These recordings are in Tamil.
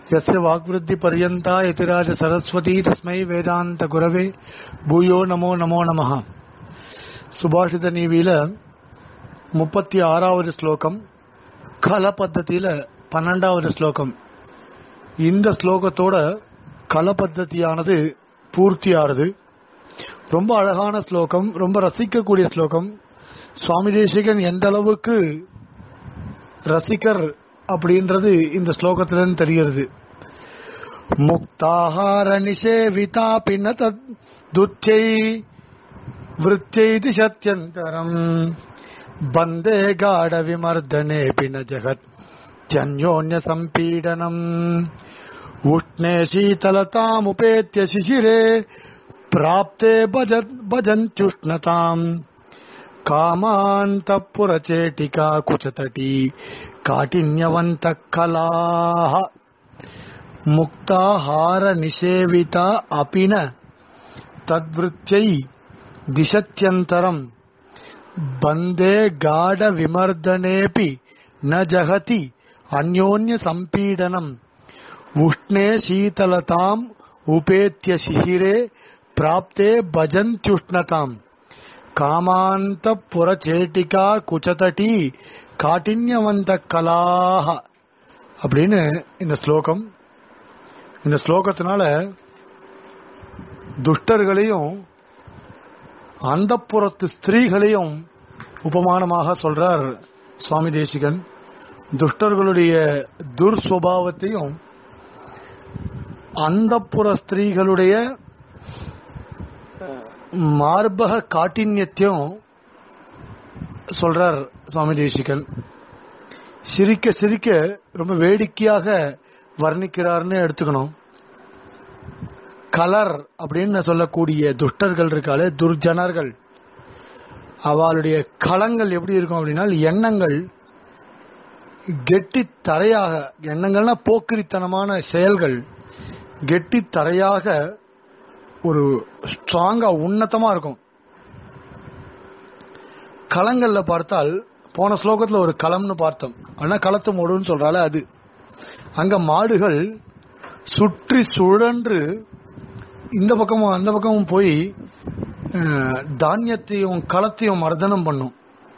यस्य वाग्वृद्धिपर्यन्ता यतिराज सरस्वती तस्मै वेदान्तगुरवे பூயோ நமோ நமோ நமः சுபாஷித நீவியில முப்பத்தி ஆறாவது ஸ்லோகம் கல பத்தத்தியில பன்னெண்டாவது ஸ்லோகம் இந்த ஸ்லோகத்தோட கல பத்ததியானது பூர்த்தியானது ரொம்ப அழகான ஸ்லோகம் ரொம்ப ரசிக்கக்கூடிய ஸ்லோகம் சுவாமி தேசிகன் எந்த அளவுக்கு ரசிகர் அப்படின்றது இந்த ஸ்லோகத்திலிருந்து தெரிகிறது முக்தாஹார நிஷேவிதாபி ந தத் துச்சை वृत्त्यैति सत्यन्तरम् बन्दे गाढविमर्दनेऽपि न जगत् जन्योन्यसम्पीडनम् उष्णे शीतलतामुपेत्य शिशिरे प्राप्ते भजत् भजन्त्युष्णताम् कामान्तःपुरचेटिका कुचतटी काठिन्यवन्तः कलाः मुक्ताहारनिषेविता अपि न तद्वृत्त्यै दिशत्यन्तरम् बन्दे गाढविमर्दनेऽपि न जहति अन्योन्यसम्पीडनम् उष्णे शीतलताम् उपेत्य शिशिरे प्राप्ते भजन्त्युष्णताम् காமாந்தப்புறச்சேட்டிகா குச்சதட்டி காட்டின்யவந்த கலாக அப்படின்னு இந்த ஸ்லோகம் இந்த ஸ்லோகத்தினால துஷ்டர்களையும் அந்தப்புறத்து ஸ்திரீகளையும் உபமானமாக சொல்றார் சுவாமி தேசிகன் துஷ்டர்களுடைய துர்ஸ்வபாவத்தையும் அந்தப்புற ஸ்திரீகளுடைய மார்பக காட்டின்யத்தையும் சொல்றார் சுவாமி தேசிகன் சிரிக்க சிரிக்க ரொம்ப வேடிக்கையாக வர்ணிக்கிறார்னு எடுத்துக்கணும் கலர் அப்படின்னு சொல்லக்கூடிய துஷ்டர்கள் இருக்காளே துர்ஜனர்கள் அவளுடைய களங்கள் எப்படி இருக்கும் அப்படின்னா எண்ணங்கள் கெட்டி தரையாக எண்ணங்கள்னா போக்கிரித்தனமான செயல்கள் கெட்டி தரையாக ஒரு ஸ்ட்ராங்கா உன்னதமா இருக்கும் களங்கள்ல பார்த்தால் போன ஸ்லோகத்துல ஒரு களம்னு பார்த்தோம் ஆனா களத்து மூடுன்னு சொல்றால அது அங்க மாடுகள் சுற்றி சுழன்று இந்த பக்கமும் அந்த பக்கமும் போய் தானியத்தையும் களத்தையும் மர்தனம் பண்ணும்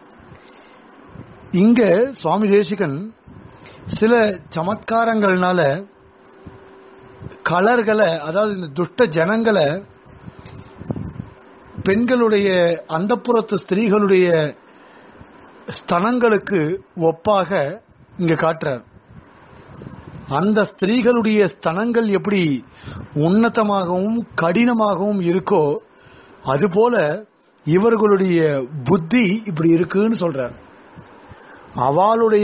இங்க சுவாமி தேசிகன் சில சமத்காரங்கள்னால கலர்களை அதாவது இந்த துஷ்ட ஜனங்களை பெண்களுடைய அந்தப்புறத்து ஸ்திரீகளுடைய ஸ்தனங்களுக்கு ஒப்பாக இங்க காட்டுறார் அந்த ஸ்திரீகளுடைய ஸ்தனங்கள் எப்படி உன்னதமாகவும் கடினமாகவும் இருக்கோ அதுபோல இவர்களுடைய புத்தி இப்படி இருக்குன்னு சொல்றார் அவளுடைய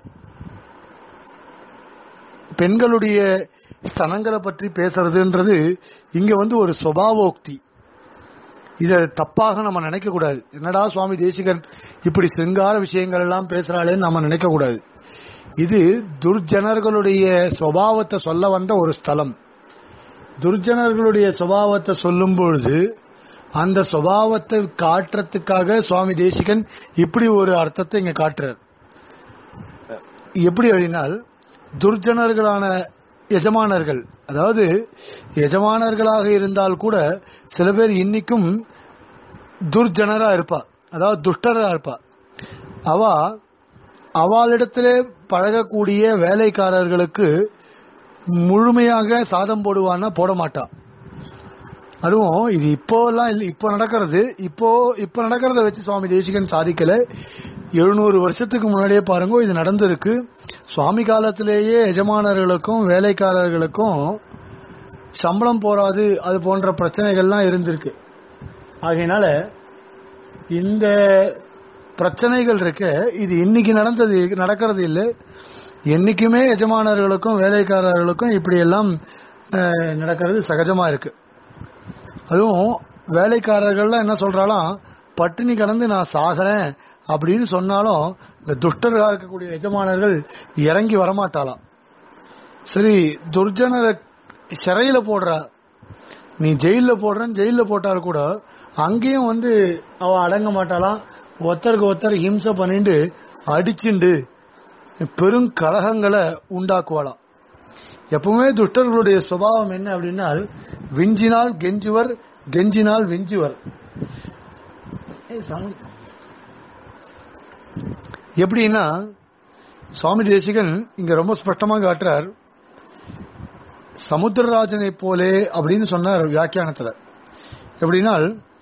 பெண்களுடைய ஸ்தனங்களை பற்றி பேசுறதுன்றது இங்க வந்து ஒரு சுபாவோக்தி இத தப்பாக நம்ம நினைக்க கூடாது என்னடா சுவாமி தேசிகன் இப்படி சிங்கார விஷயங்கள் எல்லாம் பேசுறாளேன்னு நம்ம நினைக்க கூடாது இது துர்ஜனர்களுடைய சுவாவத்தை சொல்ல வந்த ஒரு ஸ்தலம் துர்ஜனர்களுடைய சுபாவத்தை சொல்லும் பொழுது அந்த சுபாவத்தை காட்டுறதுக்காக சுவாமி தேசிகன் இப்படி ஒரு அர்த்தத்தை இங்க காட்டுறார் எப்படி அப்படின்னால் துர்ஜனர்களான எஜமானர்கள் அதாவது எஜமானர்களாக இருந்தால் கூட சில பேர் இன்னைக்கும் துர்ஜனரா இருப்பா அதாவது துஷ்டரா இருப்பா அவ அவளிடத்திலே பழகக்கூடிய வேலைக்காரர்களுக்கு முழுமையாக சாதம் போடுவான்னா போட மாட்டா அதுவும் இது இப்போ எல்லாம் இப்போ நடக்கிறது இப்போ இப்ப நடக்கிறத வச்சு சுவாமி தேசிகன் சாதிக்கல எழுநூறு வருஷத்துக்கு முன்னாடியே பாருங்க இது நடந்திருக்கு சுவாமி காலத்திலேயே எஜமானர்களுக்கும் வேலைக்காரர்களுக்கும் சம்பளம் போராது அது போன்ற பிரச்சனைகள்லாம் இருந்திருக்கு ஆகையினால இந்த பிரச்சனைகள் இருக்க இது இன்னைக்கு நடந்தது நடக்கிறது இல்லை என்னைக்குமே எஜமானர்களுக்கும் வேலைக்காரர்களுக்கும் இப்படி எல்லாம் நடக்கிறது சகஜமா இருக்கு அதுவும் வேலைக்காரர்கள்லாம் என்ன சொல்றாலாம் பட்டினி கடந்து நான் சாகிறேன் அப்படின்னு சொன்னாலும் இந்த துஷ்டர்களா இருக்கக்கூடிய எஜமானர்கள் இறங்கி வரமாட்டாளாம் சரி துர்ஜனரை சிறையில போடுறா நீ ஜெயில போடுறன்னு ஜெயில போட்டால் கூட அங்கேயும் வந்து அவ அடங்க மாட்டாளாம் ஒருத்தருக்கு ஒருத்தர் ஹிம்சை பண்ணிட்டு அடிச்சுண்டு பெரும் கலகங்களை உண்டாக்குவாளாம் எப்பவுமே துஷ்டர்களுடைய சுபாவம் என்ன அப்படின்னா விஞ்சினால் கெஞ்சுவர் கெஞ்சினால் விஞ்சுவர் ஏய், சம- எப்படின்னா சுவாமி தேசிகன் இங்க ரொம்ப ஸ்பஷ்டமா காட்டுறார் சமுத்திரராஜனை போலே அப்படின்னு சொன்னார் வியாக்கியானத்துல எப்படின்னா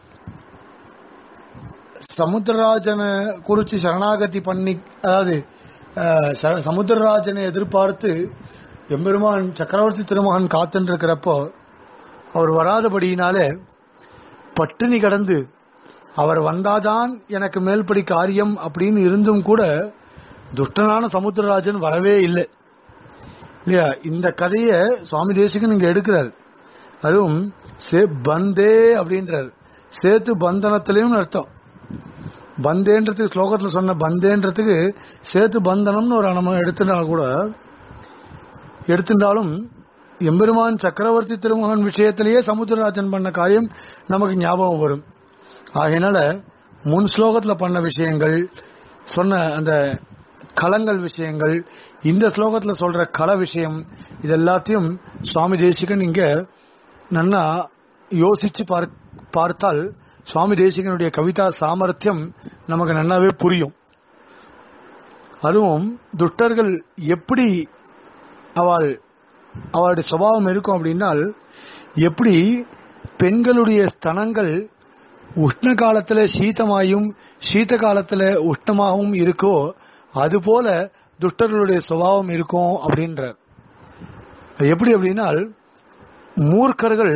சமுத்திரராஜனை குறிச்சு சரணாகதி பண்ணி அதாவது அஹ், ச- சமுத்திரராஜனை எதிர்பார்த்து எம்பெருமான் சக்கரவர்த்தி திருமகன் காத்துன்னு இருக்கிறப்போ அவர் வராதபடியினாலே பட்டினி கடந்து அவர் வந்தாதான் எனக்கு மேல்படி காரியம் அப்படின்னு இருந்தும் கூட துஷ்டனான சமுத்திரராஜன் வரவே இல்லை இல்லையா இந்த கதையை சுவாமி தேசிகன் இங்க எடுக்கிறார் அதுவும் சே பந்தே அப்படின்றார் சேத்து பந்தனத்திலையும் அர்த்தம் பந்தேன்றதுக்கு ஸ்லோகத்துல சொன்ன பந்தேன்றதுக்கு சேத்து பந்தனம்னு ஒரு நம்ம எடுத்துட்டா கூட எடுத்துட்டாலும் எம்பெருமான் சக்கரவர்த்தி திருமகன் விஷயத்திலேயே சமுத்திரராஜன் பண்ண காரியம் நமக்கு ஞாபகம் வரும் ஆகையினால முன் ஸ்லோகத்துல பண்ண விஷயங்கள் சொன்ன அந்த களங்கள் விஷயங்கள் இந்த ஸ்லோகத்துல சொல்ற கள விஷயம் இது எல்லாத்தையும் சுவாமி தேசிகன் இங்க நன்னா யோசிச்சு பார்- பார்த்தால் சுவாமி தேசிகனுடைய கவிதா சாமர்த்தியம் நமக்கு நன்னாவே புரியும் அதுவும் துஷ்டர்கள் எப்படி அவள் அவளுடைய சுபாவம் இருக்கும் அப்படின்னால் எப்படி பெண்களுடைய ஸ்தனங்கள் உஷ்ண காலத்துல சீதமாயும் சீத காலத்துல உஷ்ணமாகவும் இருக்கோ அதுபோல துஷ்டர்களுடைய சுபாவம் இருக்கும் அப்படின்றார் அது எப்படி அப்படின்னால் மூர்க்கர்கள்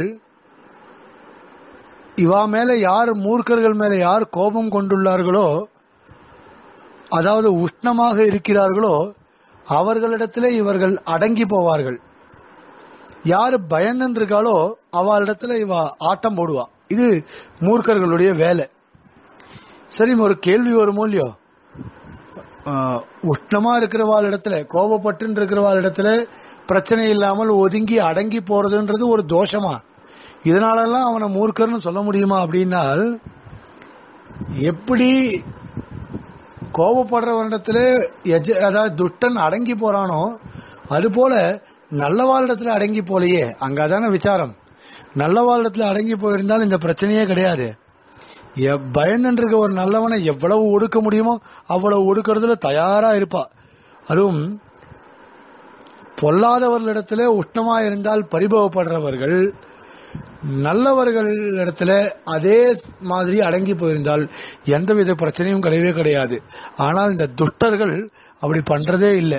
இவா மேல யார் மூர்க்கர்கள் மேல யார் கோபம் கொண்டுள்ளார்களோ அதாவது உஷ்ணமாக இருக்கிறார்களோ அவர்களிடத்திலே இவர்கள் அடங்கி போவார்கள் யாரு பயந்து இருக்காளோ அவளிடத்துல இவ ஆட்டம் போடுவா இது மூர்க்கர்களுடைய வேலை சரி ஒரு கேள்வி வருமோ இல்லையோ ஆஹ், உஷ்ணமா இருக்கிறவாள் இடத்துல கோபப்பட்டு இருக்கிறவாள் இடத்துல பிரச்சனை இல்லாமல் ஒதுங்கி அடங்கி போறதுன்றது ஒரு தோஷமா இதனாலெல்லாம் அவனை மூர்க்கர்னு சொல்ல முடியுமா அப்படின்னால் எப்படி கோபப்படுறவனிடத்துல எஜ அதாவது துஷ்டன் அடங்கி போறானோ அதுபோல நல்லவாளிடத்துல அடங்கி போலையே அங்க அதான விசாரம் நல்லவாளிடத்துல அடங்கி போயிருந்தால் இந்த பிரச்சனையே கிடையாது எ- பயந்துட்டு இருக்க ஒரு நல்லவனை எவ்வளவு ஒடுக்க முடியுமோ அவ்வளவு ஒடுக்கிறதுல தயாரா இருப்பா அதுவும் பொல்லாதவர்களிடத்துல உஷ்ணமா இருந்தால் பரிபவப்படுறவர்கள் நல்லவர்களிடத்துல அதே மாதிரி அடங்கி போயிருந்தால் எந்தவித பிரச்சனையும் கிடையவே கிடையாது ஆனால் இந்த துஷ்டர்கள் அப்படி பண்றதே இல்லை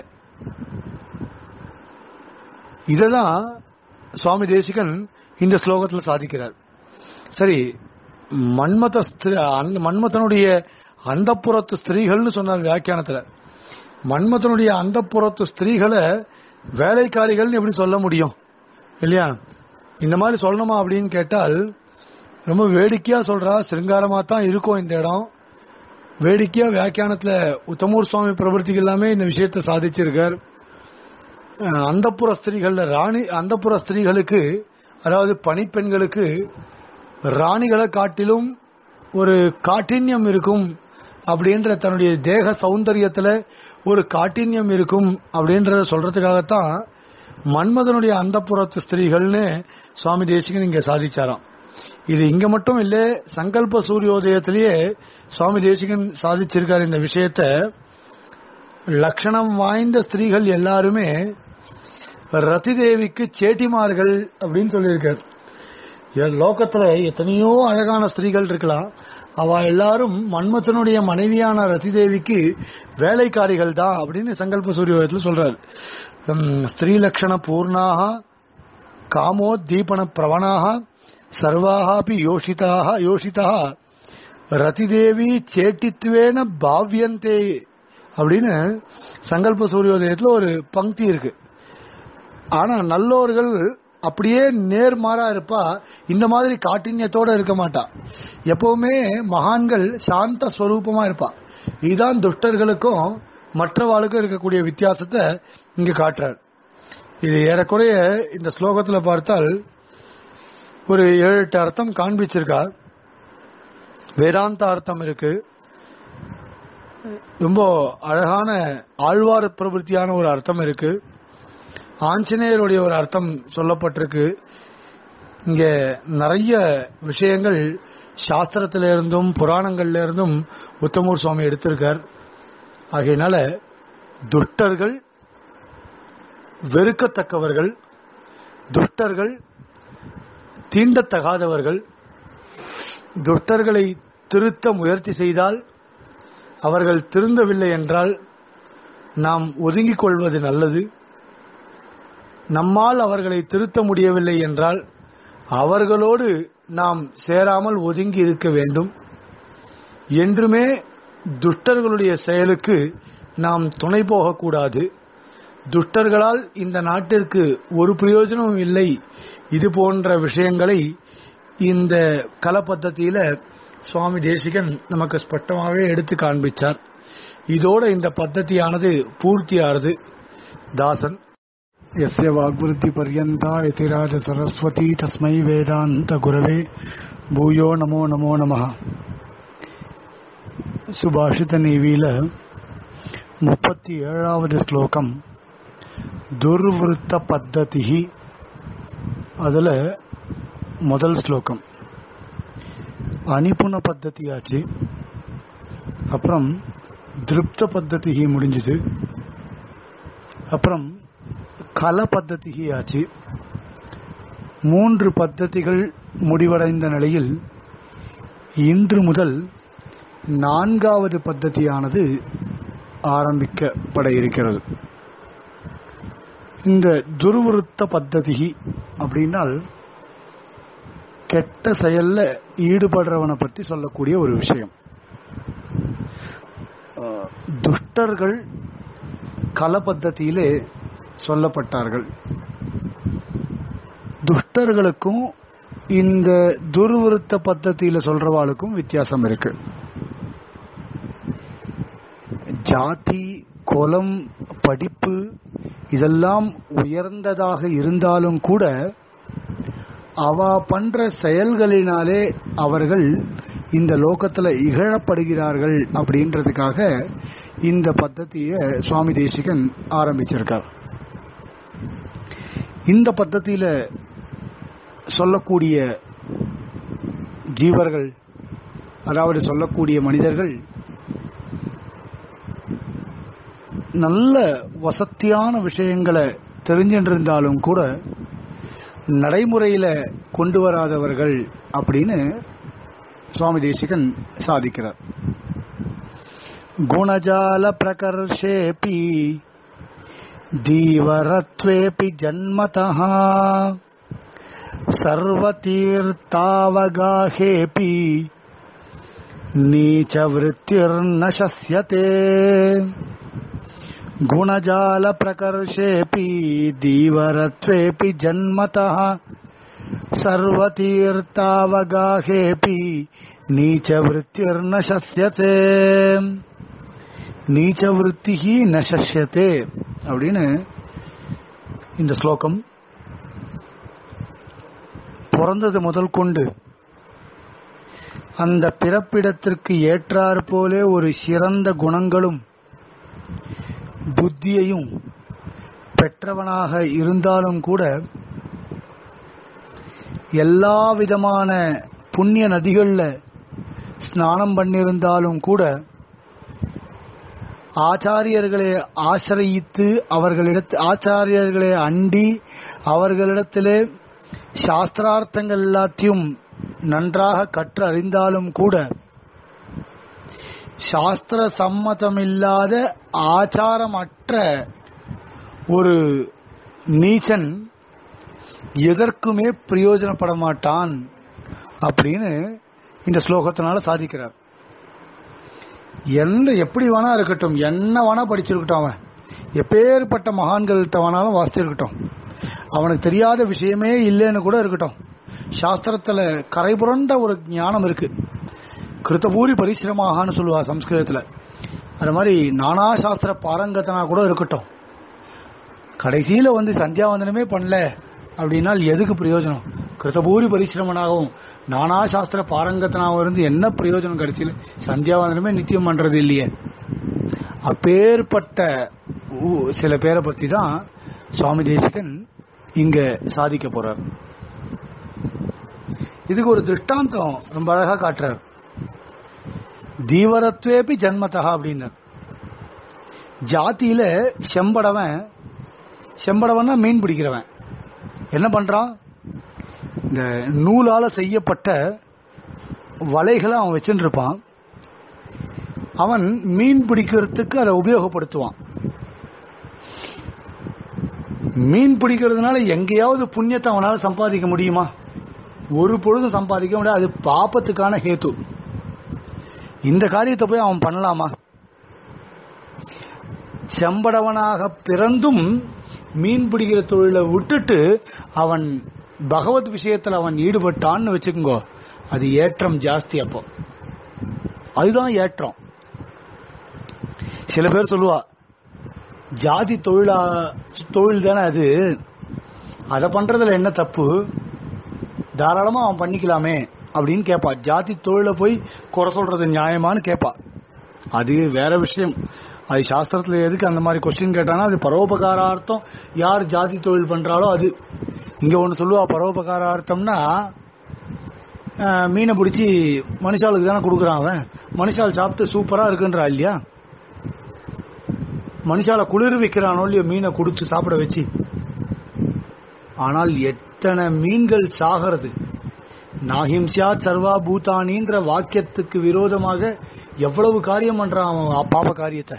இததான் சுவாமி தேசிகன் இந்த ஸ்லோகத்துல சாதிக்கிறார் சரி மன்மத ஸ்திரீ- அந்த மன்மதனுடைய அந்தப்புறத்து ஸ்திரீகள்னு சொன்னார் வியாக்கியானத்துல மன்மதனுடைய அந்தப்புறத்து ஸ்திரீகளை வேலைக்காரிகள்னு எப்படி சொல்ல முடியும் இல்லையா இந்த மாதிரி சொல்லணுமா அப்படின்னு கேட்டால் ரொம்ப வேடிக்கையா சொல்றா சிருங்காரமா தான் இருக்கும் இந்த இடம் வேடிக்கையா வியாக்கியானத்துல உத்தமூர் சுவாமி பிரபுத்திக்கு எல்லாமே இந்த விஷயத்தை சாதிச்சிருக்கார் அஹ் அந்தப்புற ஸ்திரீகள்ல ராணி அந்தப்புற ஸ்திரீகளுக்கு அதாவது பணிப்பெண்களுக்கு ராணிகளை காட்டிலும் ஒரு காட்டின்யம் இருக்கும் அப்படின்ற தன்னுடைய தேக சௌந்தரியத்துல ஒரு காட்டின்யம் இருக்கும் அப்படின்றத சொல்றதுக்காகத்தான் மன்மதனுடைய அந்தப்புறத்து ஸ்திரீகள்னு சுவாமி தேசிகன் இங்க சாதிச்சாராம் இது இங்க மட்டும் இல்ல சங்கல்ப சூரியோதயத்திலேயே சுவாமி தேசிகன் சாதிச்சிருக்கார் இந்த விஷயத்த லட்சணம் வாய்ந்த ஸ்திரீகள் எல்லாருமே ரதி தேவிக்கு சேட்டிமார்கள் அப்படின்னு சொல்லியிருக்கார் என் லோகத்துல எத்தனையோ அழகான ஸ்திரீகள் இருக்கலாம் அவ எல்லாரும் மன்மதனுடைய மனைவியான ரதி தேவிக்கு வேலைக்காரிகள் தான் அப்படின்னு சங்கல்ப சூரியோதயத்தில் சொல்றார் உம், ஸ்திரீ லட்சண பூர்ணாக காமோ தீபன பிரவணாக சர்வாகி யோஷிதாக யோஷிதா ரதிதேவி சேட்டித்வேன பாவ்யந்தே அப்படின்னு சங்கல்ப சூரியோதயத்துல ஒரு பங்கி இருக்கு ஆனா நல்லோர்கள் அப்படியே நேர்மாறா இருப்பா இந்த மாதிரி காட்டின்யத்தோட இருக்க மாட்டா எப்பவுமே மகான்கள் சாந்த ஸ்வரூபமா இருப்பா இதுதான் துஷ்டர்களுக்கும் மற்றவாளுக்கும் இருக்கக்கூடிய வித்தியாசத்தை இங்க காட்டுறார் இது ஏறக்குறைய இந்த ஸ்லோகத்துல பார்த்தால் ஒரு ஏழு எட்டு அர்த்தம் காண்பிச்சிருக்கா வேதாந்த அர்த்தம் இருக்கு ரொம்ப அழகான ஆழ்வார் பிரவருத்தியான ஒரு அர்த்தம் இருக்கு ஆஞ்சநேயருடைய ஒரு அர்த்தம் சொல்லப்பட்டிருக்கு இங்க நிறைய விஷயங்கள் சாஸ்திரத்தில இருந்தும் புராணங்கள்ல இருந்தும் உத்தமூர் சுவாமி எடுத்திருக்கார் ஆகையினால துஷ்டர்கள் வெறுக்கத்தக்கவர்கள் துஷ்டர்கள் தீண்டத்தகாதவர்கள் துஷ்டர்களை திருத்த முயற்சி செய்தால் அவர்கள் திருந்தவில்லை என்றால் நாம் ஒதுங்கிக் கொள்வது நல்லது நம்மால் அவர்களை திருத்த முடியவில்லை என்றால் அவர்களோடு நாம் சேராமல் ஒதுங்கி இருக்க வேண்டும் என்றுமே துஷ்டர்களுடைய செயலுக்கு நாம் துணை போகக்கூடாது துஷ்டர்களால் இந்த நாட்டிற்கு ஒரு பிரயோஜனமும் இல்லை இது போன்ற விஷயங்களை இந்த கல பத்தத்தியில சுவாமி தேசிகன் நமக்கு ஸ்பஷ்டமாகவே எடுத்து காண்பிச்சார் இதோட இந்த பத்ததியானது பூர்த்தியானது தாசன் यस्य वाग्वृत्तिपर्यन्ता यतिराज सरस्वती तस्मै वेदान्तगुरवे भूयो नमो नमो नमः சுபாஷித நீவியில முப்பத்தி ஏழாவது ஸ்லோகம் துர்விருத்த பத்ததி அதுல முதல் ஸ்லோகம் அனிபுண பத்ததி ஆச்சு அப்புறம் திருப்த பத்ததி முடிஞ்சது அப்புறம் கல பத்ததி ஆச்சு மூன்று பத்ததிகள் முடிவடைந்த நிலையில் இன்று முதல் நான்காவது பத்ததியானது ஆரம்பிக்கப்பட இருக்கிறது இந்த துருவிருத்த பத்ததி அப்படின்னால் கெட்ட செயல்ல ஈடுபடுறவனை பற்றி சொல்லக்கூடிய ஒரு விஷயம் அஹ், துஷ்டர்கள் கல பத்தத்தியிலே சொல்லப்பட்டார்கள் துஷ்டர்களுக்கும் இந்த துர்விருத்த பத்தத்தியில சொல்றவாளுக்கும் வித்தியாசம் இருக்கு ஜாதி குலம் படிப்பு இதெல்லாம் உயர்ந்ததாக இருந்தாலும் கூட அவ பண்ற செயல்களினாலே அவர்கள் இந்த லோகத்துல இகழப்படுகிறார்கள் அப்படின்றதுக்காக இந்த பத்தத்திய சுவாமி தேசிகன் ஆரம்பிச்சிருக்கார் இந்த பத்தத்தியில சொல்லக்கூடிய ஜீவர்கள் அதாவது சொல்லக்கூடிய மனிதர்கள் நல்ல வசத்தியான விஷயங்களை தெரிஞ்சின்றிருந்தாலும் கூட நடைமுறையில கொண்டு வராதவர்கள் அப்படின்னு சுவாமி தேசிகன் சாதிக்கிறார் குணஜால பிரகர்ஷேபி தீவரத்வேபி ஜன்மதः सर्वतीर्थावगाहेऽपि नीचवृत्तिर्न शस्यते गुणजालप्रकर्षेऽपि दीवरत्वेऽपि जन्मतः सर्वतीर्थावगाहेऽपि नीचवृत्तिर्न शस्यते நீச்சவிருத்திகி நசஷ்யத்தே அப்படின்னு இந்த ஸ்லோகம் பிறந்தது முதல் கொண்டு அந்த பிறப்பிடத்திற்கு ஏற்றாற் போலே ஒரு சிறந்த குணங்களும் புத்தியையும் பெற்றவனாக இருந்தாலும் கூட எல்லா விதமான புண்ணிய நதிகள்ல ஸ்நானம் பண்ணியிருந்தாலும் கூட ஆச்சாரியர்களை ஆசிரயித்து அவர்களிடத்து ஆச்சாரியர்களை அண்டி அவர்களிடத்திலே சாஸ்திரார்த்தங்கள் எல்லாத்தையும் நன்றாக கற்று அறிந்தாலும் கூட சாஸ்திர சம்மதமில்லாத ஆச்சாரமற்ற ஒரு நீச்சன் எதற்குமே பிரயோஜனப்பட மாட்டான் அப்படின்னு இந்த ஸ்லோகத்தினால சாதிக்கிறார் எந்த எப்படி வேணா இருக்கட்டும் என்ன வேணா படிச்சிருக்கட்டும் அவன் எப்பேற்பட்ட மகான்கள்கிட்ட வேணாலும் வாசிச்சிருக்கட்டும் அவனுக்கு தெரியாத விஷயமே இல்லைன்னு கூட இருக்கட்டும் சாஸ்திரத்துல கரைபுரண்ட ஒரு ஞானம் இருக்கு கிருத்தபூரி பரிசிரமாகனு சொல்லுவா சம்ஸ்கிருதத்துல அது மாதிரி நானா சாஸ்திர பாரங்கத்தனா கூட இருக்கட்டும் கடைசியில வந்து சந்தியாவந்தனமே பண்ணல அப்படின்னால் எதுக்கு பிரயோஜனம் கிருத்தபூரி பரிசிரமனாகவும் நானா சாஸ்திர பாரங்கத்தனாகவும் இருந்து என்ன பிரயோஜனம் கடைசியில் சந்தியாவந்தனமே நித்தியம் பண்றது இல்லையே அப்பேற்பட்ட ஊ- சில பேரை பத்தி தான் சுவாமி தேசிகன் இங்க சாதிக்க போறார் இதுக்கு ஒரு திருஷ்டாந்தம் ரொம்ப அழகா காட்டுறார் தீவரத்வேபி ஜன்மதா அப்படின்னு ஜாதியில செம்படவன் செம்படவன்னா மீன் பிடிக்கிறவன் என்ன பண்றான் இந்த நூலால செய்யப்பட்ட வலைகளை அவன் வச்சுட்டு இருப்பான் அவன் மீன் பிடிக்கிறதுக்கு அதை உபயோகப்படுத்துவான் மீன் பிடிக்கிறதுனால எங்கேயாவது புண்ணியத்தை அவனால சம்பாதிக்க முடியுமா ஒரு பொழுதும் சம்பாதிக்க முடியாது அது பாப்பத்துக்கான ஹேத்து இந்த காரியத்தை போய் அவன் பண்ணலாமா செம்படவனாக பிறந்தும் மீன் பிடிக்கிற தொழிலை விட்டுட்டு அவன் பகவத் விஷயத்துல அவன் ஈடுபட்டான்னு வச்சுக்கோங்க அது ஏற்றம் ஜாஸ்தி அப்போ அதுதான் ஏற்றம் சில பேர் சொல்லுவா ஜாதி தொழிலா தொழில் தானே அது அதை பண்றதுல என்ன தப்பு தாராளமா அவன் பண்ணிக்கலாமே அப்படின்னு கேட்பா ஜாதி தொழில போய் குறை சொல்றது நியாயமான்னு கேட்பா அது வேற விஷயம் அது சாஸ்திரத்துல எதுக்கு அந்த மாதிரி கொஸ்டின் கேட்டானா அது பரோபகாரார்த்தம் யார் ஜாதி தொழில் பண்றாளோ அது இங்க ஒண்ணு சொல்லுவா பரோபகாரார்த்தம்னா அஹ், மீனை பிடிச்சி மனுஷாளுக்கு தானே கொடுக்குறான் அவன் மனுஷால் சாப்பிட்டு சூப்பரா இருக்குன்றா இல்லையா மனுஷால குளிர் வைக்கிறானோ இல்லையோ மீனை கொடுத்து சாப்பிட வச்சு ஆனால் எத்தனை மீன்கள் சாகிறது நாஹிம்சியாத் சர்வா பூதானின்ற வாக்கியத்துக்கு விரோதமாக எவ்வளவு காரியம் பண்றான் அவன் பாப காரியத்தை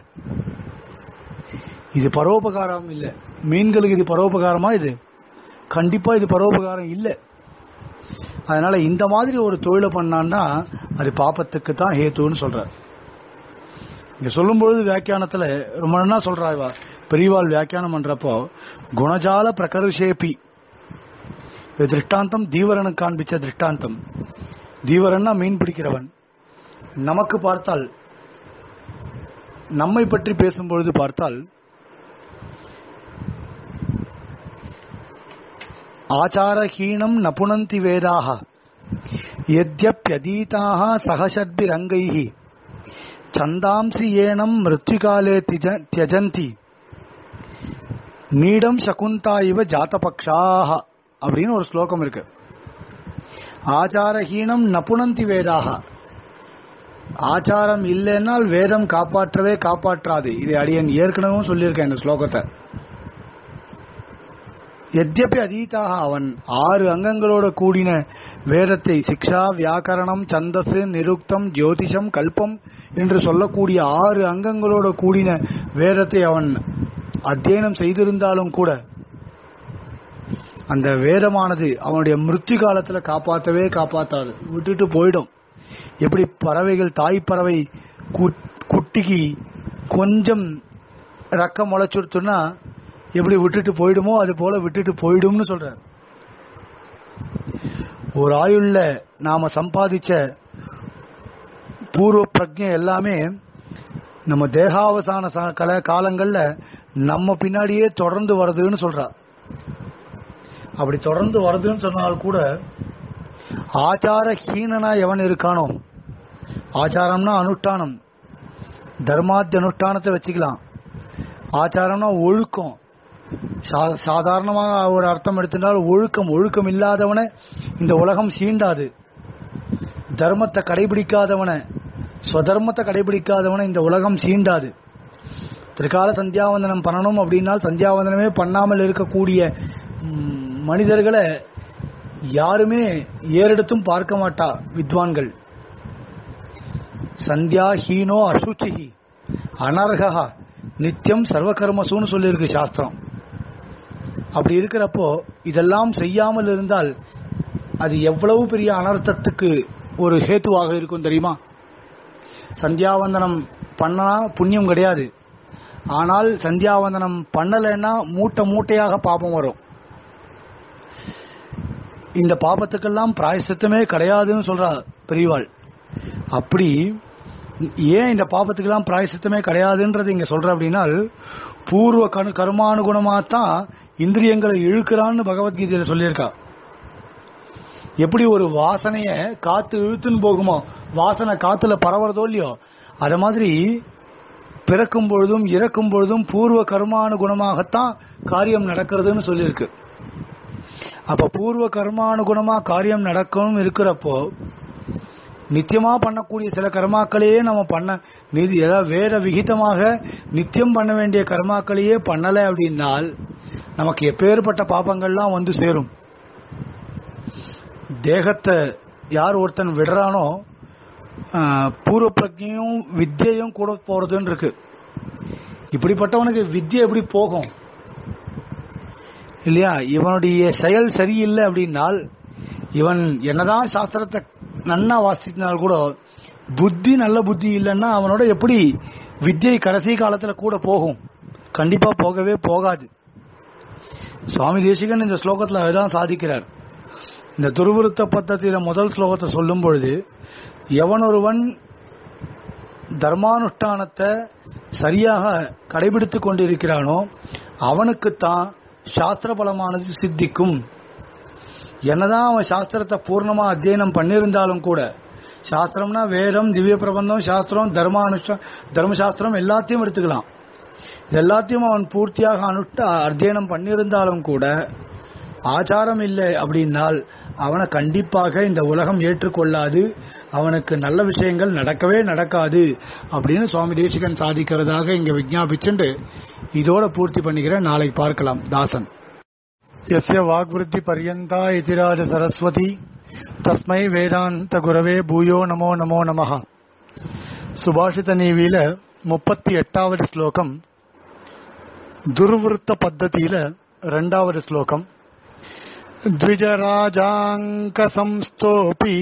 இது பரோபகாரம் இல்ல மீன்களுக்கு இது பரோபகாரமா இது கண்டிப்பா இது பரோபகாரம் இல்ல அதனால இந்த மாதிரி ஒரு தொழிலை பண்ணான்னா அது பாப்பத்துக்கு தான் ஹேத்துன்னு சொல்றார் இங்க சொல்லும்பொழுது வியாக்கியானத்துல ரொம்ப நல்லா சொல்றா இவ பெரியவாள் வியாக்கியானம் பண்றப்போ குணஜால பிரகர்ஷேபி இது திருஷ்டாந்தம் தீவரனுக்கு காண்பிச்ச திருஷ்டாந்தம் தீவரன்னா மீன் பிடிக்கிறவன் நமக்கு பார்த்தால் நம்மை பற்றி பேசும்பொழுது பார்த்தால் ஆச்சாரஹீனம் நபுனந்தி வேதாக यद्यप्यधीताः सहषद्भिरङ्गैः छन्दांसि ஏனம் மிருத்யுகாலே திஜ- தியஜந்தி நீடம் சகுந்தா இவ ஜாத்தபக்ஷாக அப்படின்னு ஒரு ஸ்லோகம் இருக்கு ஆச்சாரஹீனம் நபுனந்தி வேதாக ஆச்சாரம் இல்லைன்னால் வேதம் காப்பாற்றவே காப்பாற்றாது இது அடியன் ஏற்கனவே சொல்லியிருக்கேன் இந்த ஸ்லோகத்தை எத்யபி அதீதாக அவன் ஆறு அங்கங்களோட கூடின வேதத்தை சிக்ஷா வியாக்கரணம் சந்தசு நிருக்தம் ஜோதிஷம் கல்பம் என்று சொல்லக்கூடிய ஆறு அங்கங்களோட கூடின வேதத்தை அவன் அத்தியனம் செய்திருந்தாலும் கூட அந்த வேதமானது அவனுடைய மிருத்யு காலத்துல காப்பாற்றவே காப்பாத்தாது விட்டுட்டு போயிடும் எப்படி பறவைகள் தாய் பறவை கு- குட்டிக்கு கொஞ்சம் ரக்கம் முளைச்சுடுத்துன்னா எப்படி விட்டுட்டு போயிடுமோ அது போல விட்டுட்டு போயிடும்னு சொல்றார் ஒரு ஆயுள்ல நாம சம்பாதிச்ச பூர்வ பிரஜை எல்லாமே நம்ம தேகாவசான ச- கல காலங்கள்ல நம்ம பின்னாடியே தொடர்ந்து வருதுன்னு சொல்றா அப்படி தொடர்ந்து வருதுன்னு சொன்னால் கூட ஆச்சார ஹீனனா எவன் இருக்கானோ ஆச்சாரம்னா அனுஷ்டானம் தர்மாத்திய அனுஷ்டானத்தை வச்சுக்கலாம் ஆச்சாரம்னா ஒழுக்கம் சா- சாதாரணமாக ஒரு அர்த்தம் எடுத்திருந்தால் ஒழுக்கம் ஒழுக்கம் இல்லாதவனை இந்த உலகம் சீண்டாது தர்மத்தை கடைபிடிக்காதவனை ஸ்வதர்மத்தை கடைபிடிக்காதவனை இந்த உலகம் சீண்டாது திரிகால சந்தியாவந்தனம் பண்ணணும் அப்படின்னால் சந்தியாவந்தனமே பண்ணாமல் இருக்கக்கூடிய ம், மனிதர்களை யாருமே ஏறெடுத்தும் பார்க்க மாட்டா வித்வான்கள் சந்தியா ஹீனோ அசுச்சிஹி அனர்ஹா நித்தியம் சர்வகர்மசுன்னு சொல்லியிருக்கு சாஸ்திரம் அப்படி இருக்கிறப்போ இதெல்லாம் செய்யாமல் இருந்தால் அது எவ்வளவு பெரிய அனர்த்தத்துக்கு ஒரு ஹேத்துவாக இருக்கும் தெரியுமா சந்தியாவந்தனம் பண்ணா புண்ணியம் கிடையாது ஆனால் சந்தியாவந்தனம் பண்ணலைன்னா மூட்டை மூட்டையாக பாபம் வரும் இந்த பாபத்துக்கெல்லாம் பிராயசித்தமே கிடையாதுன்னு சொல்றா பெரியவாள் அப்படி ஏன் இந்த பாபத்துக்கெல்லாம் பிராயசித்தமே கிடையாதுன்றது இங்க சொல்ற அப்படின்னா பூர்வ கரு கர்மானுகுணமா தான் இந்திரியங்களை இழுக்கிறான்னு பகவத்கீதையில சொல்லியிருக்கா எப்படி ஒரு வாசனைய காத்து இழுத்துன்னு போகுமோ வாசனை காத்துல பரவறதோ இல்லையோ அத மாதிரி பிறக்கும் பொழுதும் இறக்கும் பொழுதும் பூர்வ கர்மானுகுணமாகத்தான் காரியம் நடக்கிறதுன்னு சொல்லியிருக்கு அப்ப பூர்வ கர்மானுகுணமா காரியம் நடக்கணும் இருக்கிறப்போ நித்தியமா பண்ணக்கூடிய சில கர்மாக்களையே நம்ம பண்ண நிதி ஏதாவது வேற விகிதமாக நித்தியம் பண்ண வேண்டிய கர்மாக்களையே பண்ணல அப்படின்னால் நமக்கு எப்பேற்பட்ட பாப்பங்கள்லாம் வந்து சேரும் தேகத்தை யார் ஒருத்தன் விடுறானோ ஆஹ், பூர்வ பிரஜையும் வித்தியையும் கூட போறதுன்னு இருக்கு இப்படிப்பட்டவனுக்கு வித்யை எப்படி போகும் இல்லையா இவனுடைய செயல் சரியில்லை அப்படின்னால் இவன் என்னதான் சாஸ்திரத்தை நன்னா வாசிச்சினால் கூட புத்தி நல்ல புத்தி இல்லைன்னா அவனோட எப்படி வித்யை கடைசி காலத்துல கூட போகும் கண்டிப்பா போகவே போகாது சுவாமி தேசிகன் இந்த ஸ்லோகத்துல அதுதான் சாதிக்கிறார் இந்த துருவிருத்த பத்தத்தில முதல் ஸ்லோகத்தை சொல்லும் பொழுது எவனொருவன் தர்மானுஷ்டானத்தை சரியாக கடைபிடித்துக் கொண்டிருக்கிறானோ அவனுக்குத்தான் சாஸ்திர பலமானது சித்திக்கும் என்னதான் அவன் சாஸ்திரத்தை பூர்ணமா அத்தியனம் பண்ணியிருந்தாலும் கூட சாஸ்திரம்னா வேதம் திவ்ய பிரபந்தம் சாஸ்திரம் தர்மானுஷ்ட தர்மசாஸ்திரம் எல்லாத்தையும் எடுத்துக்கலாம் இது எல்லாத்தையும் அவன் பூர்த்தியாக அனுஷ்ட அத்தியனம் பண்ணியிருந்தாலும் கூட ஆச்சாரம் இல்லை அப்படின்னால் அவனை கண்டிப்பாக இந்த உலகம் ஏற்றுக்கொள்ளாது அவனுக்கு நல்ல விஷயங்கள் நடக்கவே நடக்காது அப்படின்னு சுவாமி தேசிகன் சாதிக்கிறதாக இங்க விஞ்ஞாபிச்சுண்டு இதோட பூர்த்தி பண்ணிக்கிறேன் நாளை பார்க்கலாம் தாசன் यस्य वाग्वृद्धि पर्यन्ता इतिराज सरस्वती तस्मै வேதாந்த குரவே பூயோ நமோ நமோ நமः சுபாஷித நீவியில முப்பத்தி எட்டாவது ஸ்லோகம் துர்விருத்த பத்ததியில ரெண்டாவது ஸ்லோகம் द्विजराजाङ्क संस्थोऽपि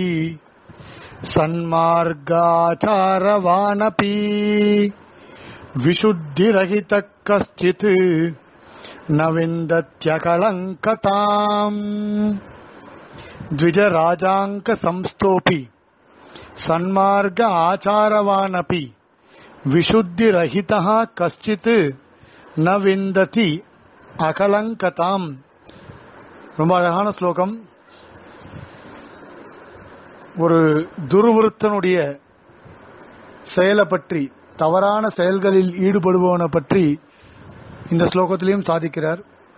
सन्मार्गाचारवानपि विशुद्धिरहितः कश्चित् न विन्दत्यकलङ्कताम् द्विजराजाङ्कसंस्थोऽपि सन्मार्ग आचारवानपि विशुद्धिरहितः कश्चित् न विन्दति அகலங்கதாம் ரொம்ப அழகான ஸ்லோகம் ஒரு துருவிருத்தனுடைய செயலை பற்றி தவறான செயல்களில் ஈடுபடுபவனை பற்றி இந்த ஸ்லோகத்திலையும் சாதிக்கிறார்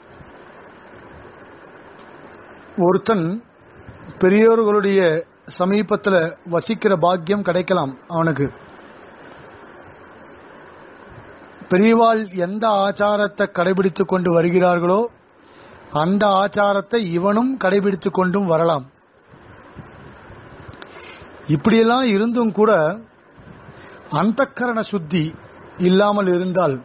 ஒருத்தன் பெரியோர்களுடைய சமீபத்தில் வசிக்கிற பாக்கியம் கிடைக்கலாம் அவனுக்கு பெரியவாள் எந்த ஆச்சாரத்தை கடைபிடித்துக் கொண்டு வருகிறார்களோ அந்த ஆச்சாரத்தை இவனும் கடைபிடித்துக் கொண்டும் வரலாம் இப்படியெல்லாம் இருந்தும் கூட அந்தக்கரண சுத்தி இல்லாமல் இருந்தால்